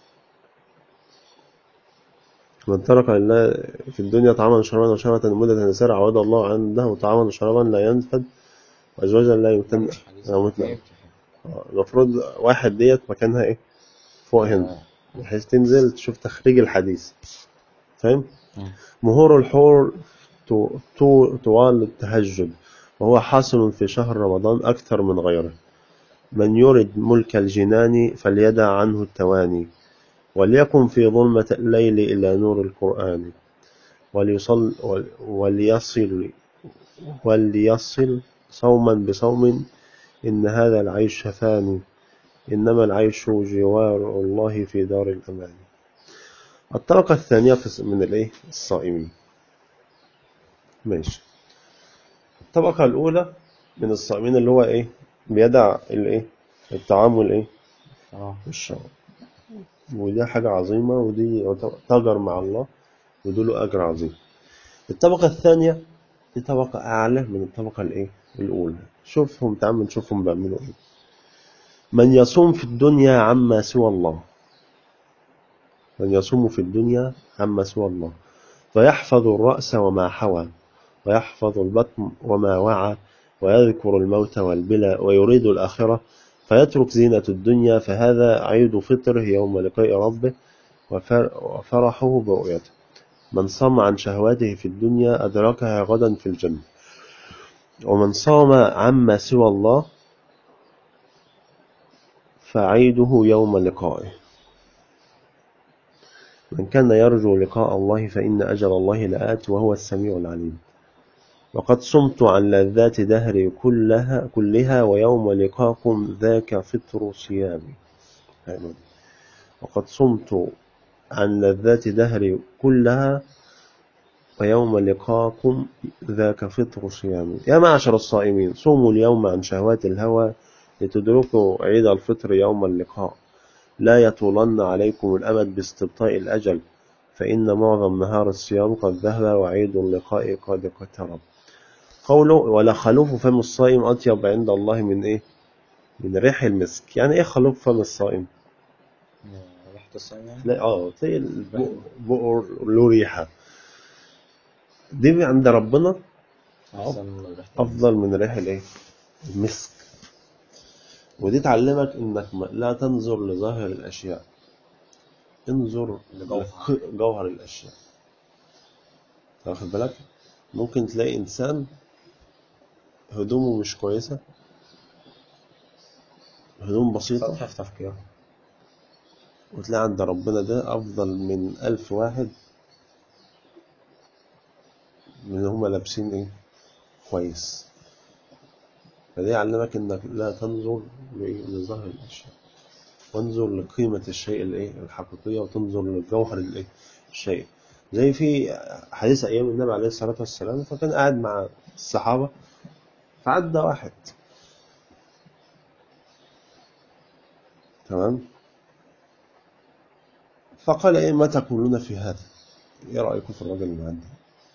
من ترك لله في الدنيا طعاما وشرابا وشهوة مدة يسيرة عوض الله عنده طعاما وشرابا لا ينفد وأزواجا لا يمتن مش حديث لا يمتن فهمت. المفروض واحد ديت مكانها إيه فوق هنا بحيث تنزل تشوف تخريج الحديث فاهم مم. مهور الحور تو- تو- طوال التهجد وهو حاصل في شهر رمضان أكثر من غيره من يرد ملك الجنان فليدع عنه التواني وليكن في ظلمة الليل إلى نور القرآن وليصل ول- وليصل وليصل صوما بصوم إن هذا العيش فاني إنما العيش جوار الله في دار الأمان الطبقة الثانية في- من الإيه الصائمين ماشي الطبقة الأولى من الصائمين اللي هو إيه بيدع الإيه الطعام والإيه اه والشراب ودي حاجة عظيمة ودي تجر مع الله ودول أجر عظيم الطبقة الثانية دي طبقة أعلى من الطبقة الإيه الأولى شوفهم تعال نشوفهم بيعملوا إيه من يصوم في الدنيا عما سوى الله من يصوم في الدنيا عما سوى الله فيحفظ الرأس وما حوى ويحفظ البطن وما وعى ويذكر الموت والبلى ويريد الآخرة فيترك زينة الدنيا فهذا عيد فطره يوم لقاء ربه وفر- وفرحه برؤيته من صام عن شهواته في الدنيا أدركها غدا في الجنة ومن صام عما سوى الله فعيده يوم لقائه من كان يرجو لقاء الله فإن أجل الله لآت وهو السميع العليم وقد صمت عن لذات دهري كلها كلها ويوم لقاكم ذاك فطر صيامي أيوة. وقد صمت عن لذات دهري كلها ويوم لقاكم ذاك فطر صيامي يا معشر الصائمين صوموا اليوم عن شهوات الهوى لتدركوا عيد الفطر يوم اللقاء لا يطولن عليكم الأمد باستبطاء الأجل فإن معظم نهار الصيام قد ذهب وعيد اللقاء قد اقترب قوله ولا خلوف فم الصائم أطيب عند الله من إيه من ريح المسك يعني إيه خلوف فم الصائم ريحة الصيام يعني؟ لا اه زي البؤر بؤر له ريحة دي عند ربنا أحسن من ريحة أفضل من ريح الإيه المسك ودي تعلمك إنك ما- لا تنظر لظاهر الأشياء انظر لجوهر. لخ- جوهر الأشياء واخد بالك ممكن تلاقي إنسان هدومه مش كويسة هدوم بسيطة سطح في تفكيره وتلاقي عند ربنا ده أفضل من ألف واحد من اللي هما لابسين إيه كويس فده يعلمك إنك لا تنظر لإيه؟ لظاهر الأشياء وانظر لقيمة الشيء الإيه الحقيقية وتنظر لجوهر الإيه الشيء زي في حديث أيام النبي عليه الصلاة والسلام فكان قاعد مع الصحابة فعدى واحد تمام فقال إيه ما تقولون في هذا إيه رأيكم في الرجل اللي عندي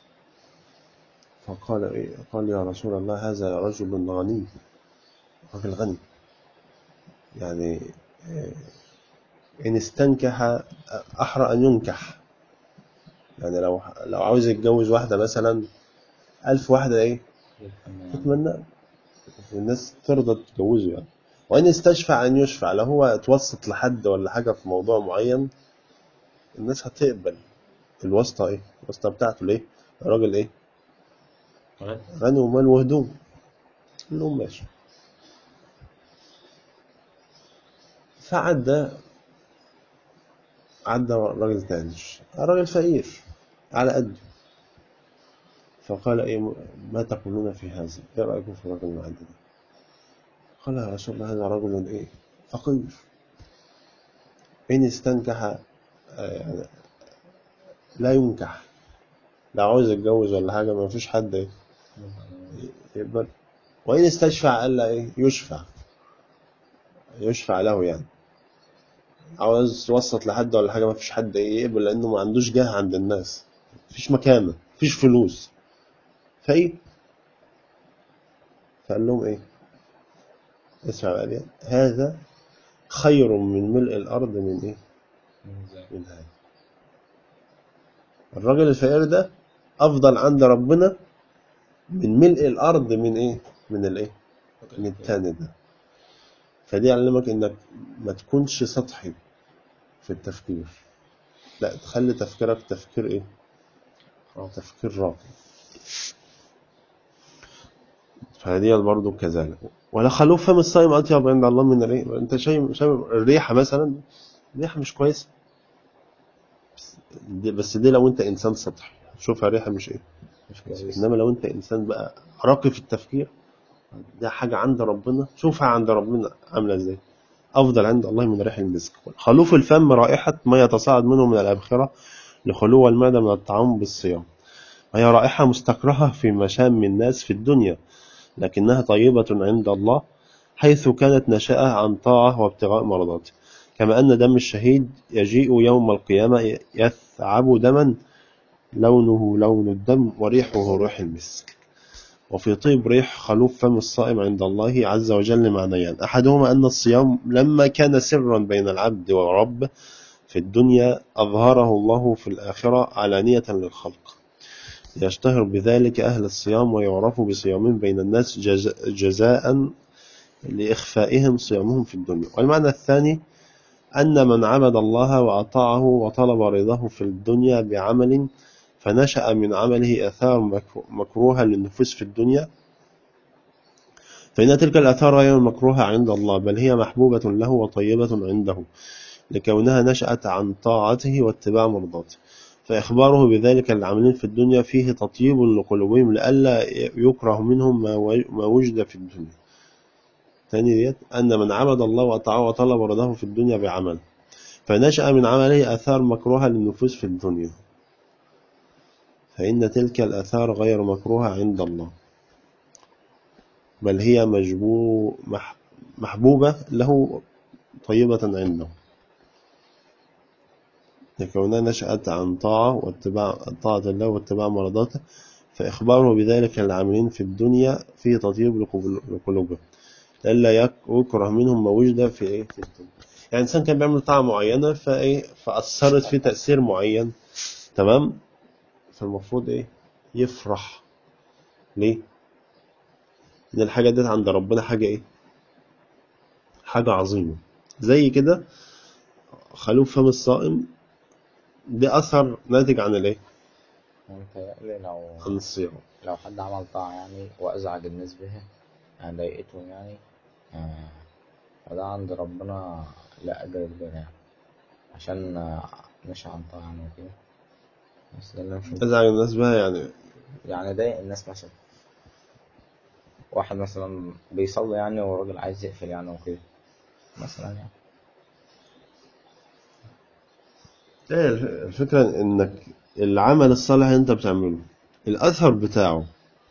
فقال إيه قال يا رسول الله هذا رجل غني رجل غني يعني إيه، إن استنكح أحرى أن ينكح يعني لو لو عاوز يتجوز واحدة مثلا ألف واحدة إيه تتمنى والناس ترضى تتجوزه يعني وإن استشفع أن يشفع لو هو اتوسط لحد ولا حاجة في موضوع معين الناس هتقبل الواسطة إيه الواسطة بتاعته ليه الراجل إيه غني ومال وهدوم قال لهم ماشي فعدى عدى راجل تاني راجل فقير على قده فقال ايه ما تقولون في هذا ايه رايكم في الرجل اللي عندي ده قال يا رسول الله هذا رجل ايه فقير ان استنكح آه، يعني لا ينكح لا عاوز يتجوز ولا حاجه ما فيش حد ايه يقبل وإن استشفع قال له إيه يشفع يشفع له يعني عاوز توسط لحد ولا حاجة ما فيش حد إيه يقبل لأنه ما عندوش جاه عند الناس مفيش مكانة مفيش فلوس فإيه فقال لهم إيه اسمع بقى دي. هذا خير من ملء الأرض من إيه من هذا الراجل الفقير ده أفضل عند ربنا من ملء الأرض من إيه من الإيه من التاني ده فدي يعلمك إنك ما تكونش سطحي في التفكير لا تخلي تفكيرك تفكير ايه خلاص تفكير راقي فهذه برضه كذلك ولا خلوف فم الصائم اطيب عند الله من الريح انت شايف شايف الريحه مثلا الريحه مش كويسه بس دي, بس دي لو انت انسان سطحي شوفها ريحه مش ايه مش كويس انما لو انت انسان بقى راقي في التفكير ده حاجه عند ربنا شوفها عند ربنا عامله ازاي افضل عند الله من ريح المسك خلوف الفم رائحه ما يتصاعد منه من الابخره لخلو المعده من الطعام بالصيام وهي رائحه مستكرهه في مشام الناس في الدنيا لكنها طيبه عند الله حيث كانت نشأة عن طاعة وابتغاء مرضاته كما أن دم الشهيد يجيء يوم القيامة يثعب دما لونه لون الدم وريحه ريح المسك وفي طيب ريح خلوف فم الصائم عند الله عز وجل معنيان أحدهما أن الصيام لما كان سرا بين العبد ورب في الدنيا أظهره الله في الآخرة علانية للخلق يشتهر بذلك أهل الصيام ويعرف بصيامهم بين الناس جز- جزاء لإخفائهم صيامهم في الدنيا والمعنى الثاني أن من عبد الله وأطاعه وطلب رضاه في الدنيا بعمل فنشأ من عمله آثار مك- مكروهة للنفوس في الدنيا فإن تلك الآثار غير مكروهة عند الله بل هي محبوبة له وطيبة عنده لكونها نشأت عن طاعته واتباع مرضاته فإخباره بذلك العاملين في الدنيا فيه تطيب لقلوبهم لئلا يكره منهم ما و- ما وجد في الدنيا ثاني ديت أن من عبد الله وأطاعه وطلب رضاه في الدنيا بعمل فنشأ من عمله آثار مكروهة للنفوس في الدنيا فإن تلك الآثار غير مكروهة عند الله بل هي مجبو مح محبوبة له طيبة عنده لكونها نشأت عن طاعة واتباع طاعة الله واتباع مرضاته فإخباره بذلك العاملين في الدنيا فيه تطيب لقبل- لقلوبهم لئلا يك- يكره منهم ما وجد في إيه في الدنيا يعني إنسان كان بيعمل طاعة معينة فإيه فأثرت فيه تأثير معين تمام فالمفروض إيه يفرح ليه؟ إن الحاجة ديت عند ربنا حاجة إيه؟ حاجة عظيمة زي كده خلوف فم الصائم ده أثر ناتج عن الإيه؟ متهيألي لو عن الصيام لو حد عمل طاعة يعني وأزعج الناس بها يعني ضايقتهم يعني آه، فده عند ربنا لا أجر كبير يعني عشان آه، مش عن طاعة يعني وكده بس ده اللي مش أزعج الناس بها يعني يعني ضايق الناس مثلا واحد مثلا بيصلي يعني والراجل عايز يقفل يعني وكده مثلا يعني إيه الف- الفكرة إنك العمل الصالح اللي أنت بتعمله الأثر بتاعه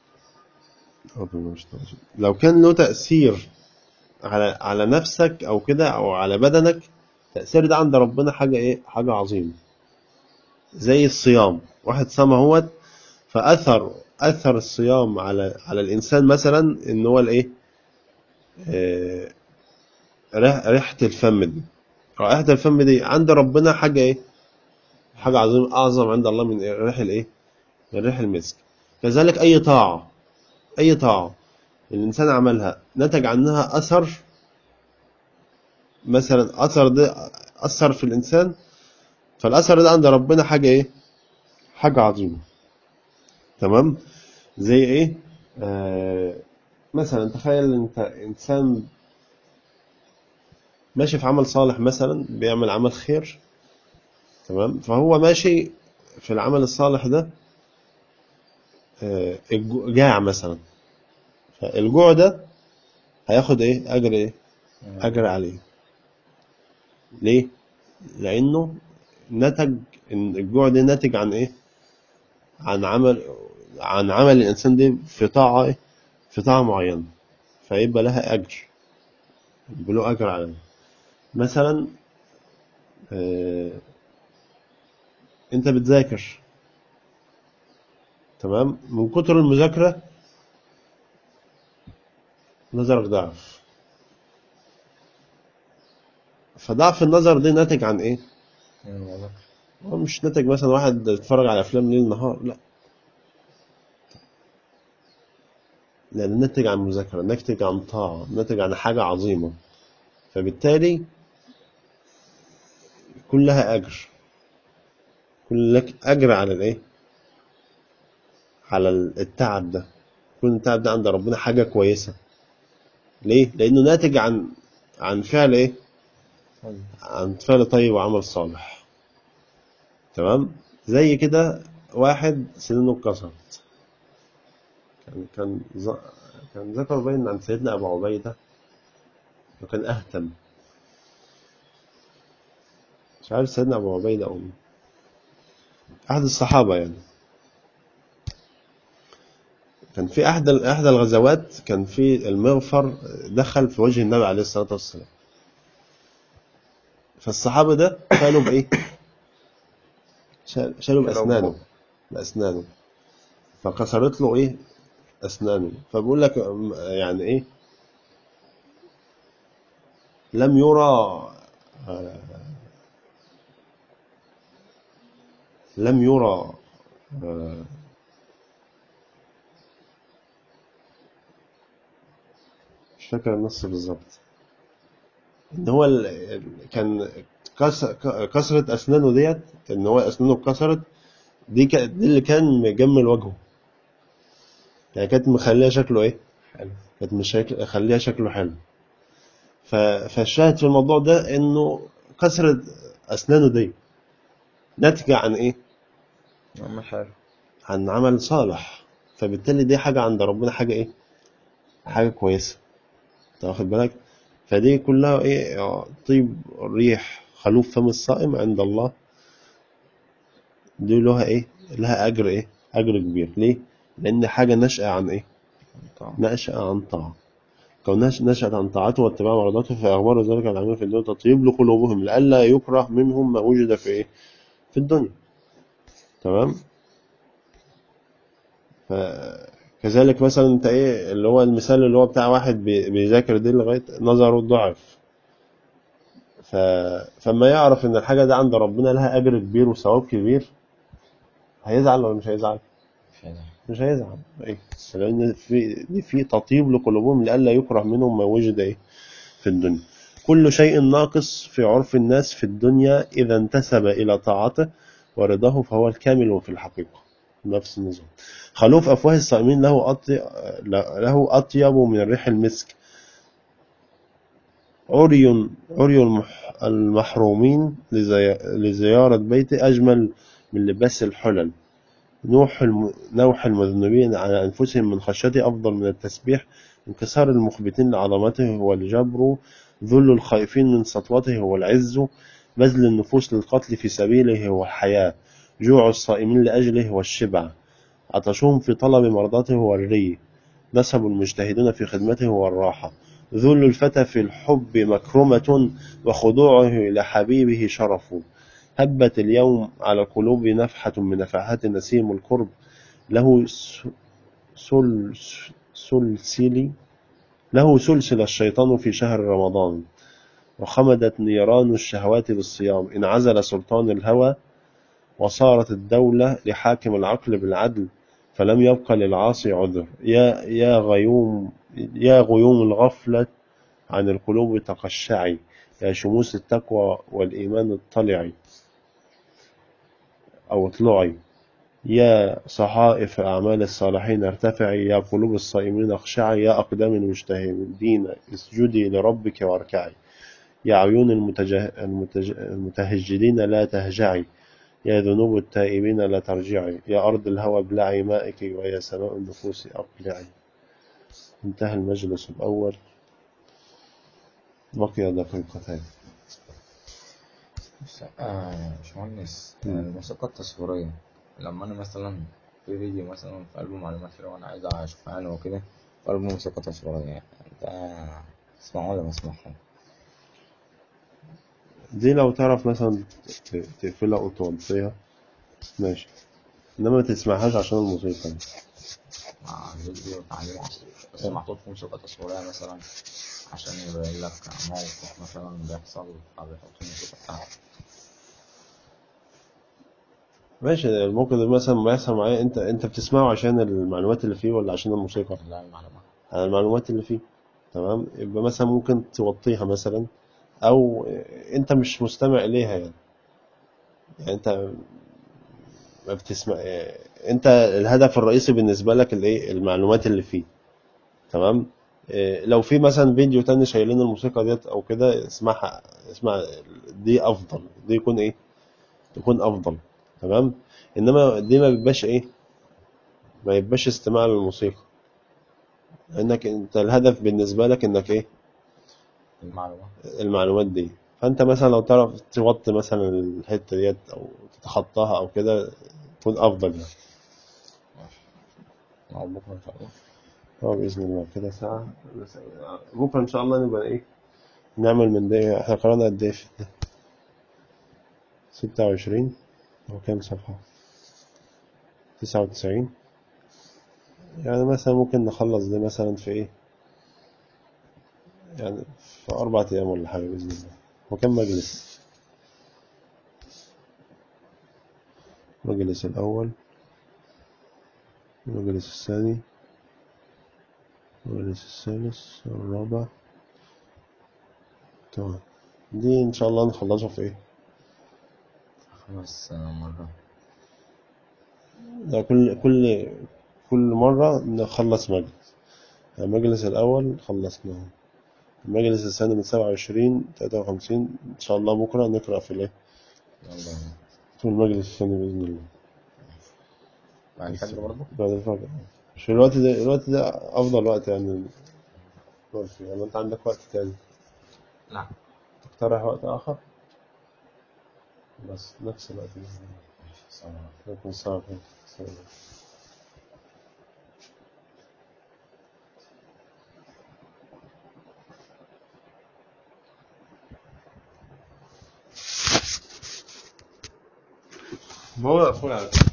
لو كان له تأثير على على نفسك أو كده أو على بدنك التأثير ده عند ربنا حاجة إيه؟ حاجة عظيمة زي الصيام واحد صام اهوت فأثر أثر الصيام على على الإنسان مثلا إن هو الإيه؟ آه، ريح- ريحة الفم دي رائحة الفم دي عند ربنا حاجة إيه؟ حاجة عظيمة أعظم عند الله من ريح الإيه؟ من ريح المسك كذلك أي طاعة أي طاعة الإنسان عملها نتج عنها أثر مثلا أثر ده أثر في الإنسان فالأثر ده عند ربنا حاجة إيه؟ حاجة عظيمة تمام؟ زي إيه؟ آه مثلا تخيل أنت إنسان ماشي في عمل صالح مثلا بيعمل عمل خير تمام فهو ماشي في العمل الصالح ده آه، الجو- جاع مثلا فالجوع ده هياخد ايه اجر ايه اجر عليه ليه لانه نتج إن الجوع ده ناتج عن ايه عن عمل عن عمل الانسان ده في طاعه إيه؟ في طاعه معينه فيبقى لها اجر يبقى له اجر عليه مثلا آه، انت بتذاكر تمام من كتر المذاكره نظرك ضعف فضعف النظر ده ناتج عن ايه من المذاكرة هو مش ناتج مثلا واحد اتفرج على افلام ليل نهار لا لان ناتج عن مذاكره ناتج عن طاعه ناتج عن حاجه عظيمه فبالتالي يكون لها أجر يكون لك أجر على الإيه؟ على التعب ده يكون التعب ده عند ربنا حاجة كويسة ليه؟ لأنه ناتج عن عن فعل إيه؟ طيب عن فعل طيب وعمل صالح تمام زي كده واحد سنينه اتكسرت كان كان ز- كان ذكر باين عن سيدنا ابو عبيده وكان اهتم مش عارف سيدنا ابو عبيده او مين احد الصحابه يعني كان في احدى احدى الغزوات كان في المغفر دخل في وجه النبي عليه الصلاه والسلام فالصحابه ده شالوا بايه شال- شالوا باسنانه باسنانه فكسرت له ايه اسنانه فبقول لك أم- يعني ايه لم يرى آه، لم يرى آه، مش فاكر النص بالظبط ان هو ال... ال- كان كس... ك- كسرة اسنانه ديت ان هو اسنانه اتكسرت دي ك... دي اللي كان مجمل وجهه يعني كانت مخليه شكله ايه حلو كانت مش شكل... مخليها شكله حلو ف... فالشاهد في الموضوع ده انه كسرة اسنانه دي ناتجة عن ايه أما حلو عن عمل صالح فبالتالي دي حاجة عند ربنا حاجة ايه حاجة كويسة انت واخد بالك فدي كلها ايه آه، طيب ريح خلوف فم الصائم عند الله دي لها ايه لها اجر ايه اجر كبير ليه لان حاجة نشأة عن ايه طبعا نشأة عن طاعة كونها نشأت عن طاعته واتباع مرضاته فأخبار ذلك العمل في الدنيا تطيب لقلوبهم لئلا يكره منهم ما وجد في ايه في الدنيا تمام فكذلك مثلا انت ايه اللي هو المثال اللي هو بتاع واحد بي- بيذاكر دي لغايه نظره ضعف ف... فما يعرف ان الحاجه دي عند ربنا لها اجر كبير وثواب كبير هيزعل ولا مش هيزعل؟ مش هيزعل. مش هيزعل ايه لان في دي في تطيب لقلوبهم لئلا يكره منهم ما وجد ايه في الدنيا كل شيء ناقص في عرف الناس في الدنيا اذا انتسب الى طاعته ورضاه فهو الكامل في الحقيقه نفس النظام خلوف افواه الصائمين له أطيب له اطيب من ريح المسك عري عري المح المحرومين لزي لزيارة بيته أجمل من لباس الحلل نوح الم... نوح المذنبين على أنفسهم من خشيته أفضل من التسبيح انكسار المخبتين لعظمته هو الجبر ذل الخائفين من سطوته هو العز بذل النفوس للقتل في سبيله هو الحياة جوع الصائمين لأجله هو الشبع عطشهم في طلب مرضاته هو الري نسب المجتهدين في خدمته هو الراحة ذل الفتى في الحب مكرمة وخضوعه لحبيبه شرف هبت اليوم على القلوب نفحة من نفحات نسيم القرب له س- سل سلسل له سلسل الشيطان في شهر رمضان وخمدت نيران الشهوات بالصيام انعزل سلطان الهوى وصارت الدولة لحاكم العقل بالعدل فلم يبق للعاصي عذر يا يا غيوم يا غيوم الغفلة عن القلوب تقشعي يا شموس التقوى والإيمان اطلعي أو اطلعي يا صحائف أعمال الصالحين ارتفعي يا قلوب الصائمين اخشعي يا أقدام المجتهدين اسجدي لربك واركعي يا عيون المتجه... المتج... المتهجدين لا تهجعي يا ذنوب التائبين لا ترجعي يا أرض الهوى ابلعي مائك ويا سماء النفوس أقلعي انتهى المجلس الأول بقي دقيقتين بس آه يا باشمهندس مم. الموسيقى التصويرية لما أنا مثلا في فيديو مثلا في ألبوم معلومات كده وأنا عايز أشوفها يعني وكده في ألبوم موسيقى تصويرية أنت تسمعه ولا ما تسمعه؟ دي لو تعرف مثلا ت- تقفلها أو توطيها ماشي إنما ما تسمعهاش عشان الموسيقى دي. مع فيديو تعليم أصلي بس محطوط في موسيقى تصويرية مثلا عشان يبين لك موقف مثلا بيحصل فبيحط الموسيقى بتاعته ماشي الموقف ده مثلا ما يحصل معايا أنت أنت بتسمعه عشان المعلومات اللي فيه ولا عشان الموسيقى؟ لا المعلومات على المعلومات اللي فيه تمام يبقى مثلا ممكن توطيها مثلا أو أنت مش مستمع إليها يعني يعني انت ما بتسمع انت الهدف الرئيسي بالنسبه لك الايه المعلومات اللي فيه تمام إيه، لو في مثلا فيديو تاني شايلين الموسيقى ديت او كده اسمعها اسمع دي افضل دي يكون ايه يكون افضل تمام انما دي ما بيبقاش ايه ما يبقاش استماع للموسيقى انك انت الهدف بالنسبه لك انك ايه المعلومة المعلومات دي فانت مثلا لو تعرف توطي مثلا الحته ديت او تتخطاها او كده يكون افضل يعني أو بكرة إن شاء الله اه باذن الله كده ساعه بس- بكره ان شاء الله نبقى ايه نعمل من ده احنا قرانا قد ايه في ده 26 هو كام صفحه 99 يعني مثلا ممكن نخلص ده مثلا في ايه يعني في أربع أيام ولا حاجة بإذن الله هو كم مجلس المجلس الأول المجلس الثاني المجلس الثالث الرابع تمام دي إن شاء الله نخلصه في إيه خمس مرات ده كل كل كل مرة نخلص مجلس يعني المجلس الأول خلصناه المجلس الثاني من سبعة وعشرين تلاتة وخمسين إن شاء الله بكرة نقرأ في الإيه يلا في المجلس الثاني بإذن الله بعد الفجر برضه بعد الفجر مش الوقت ده الوقت ده أفضل وقت يعني نقعد فيه يعني أنت عندك وقت تاني لا تقترح وقت آخر بس نفس الوقت بإذن الله السلام عليكم. عليكم السلام ورحمة الله ما هو مقفول على فكرة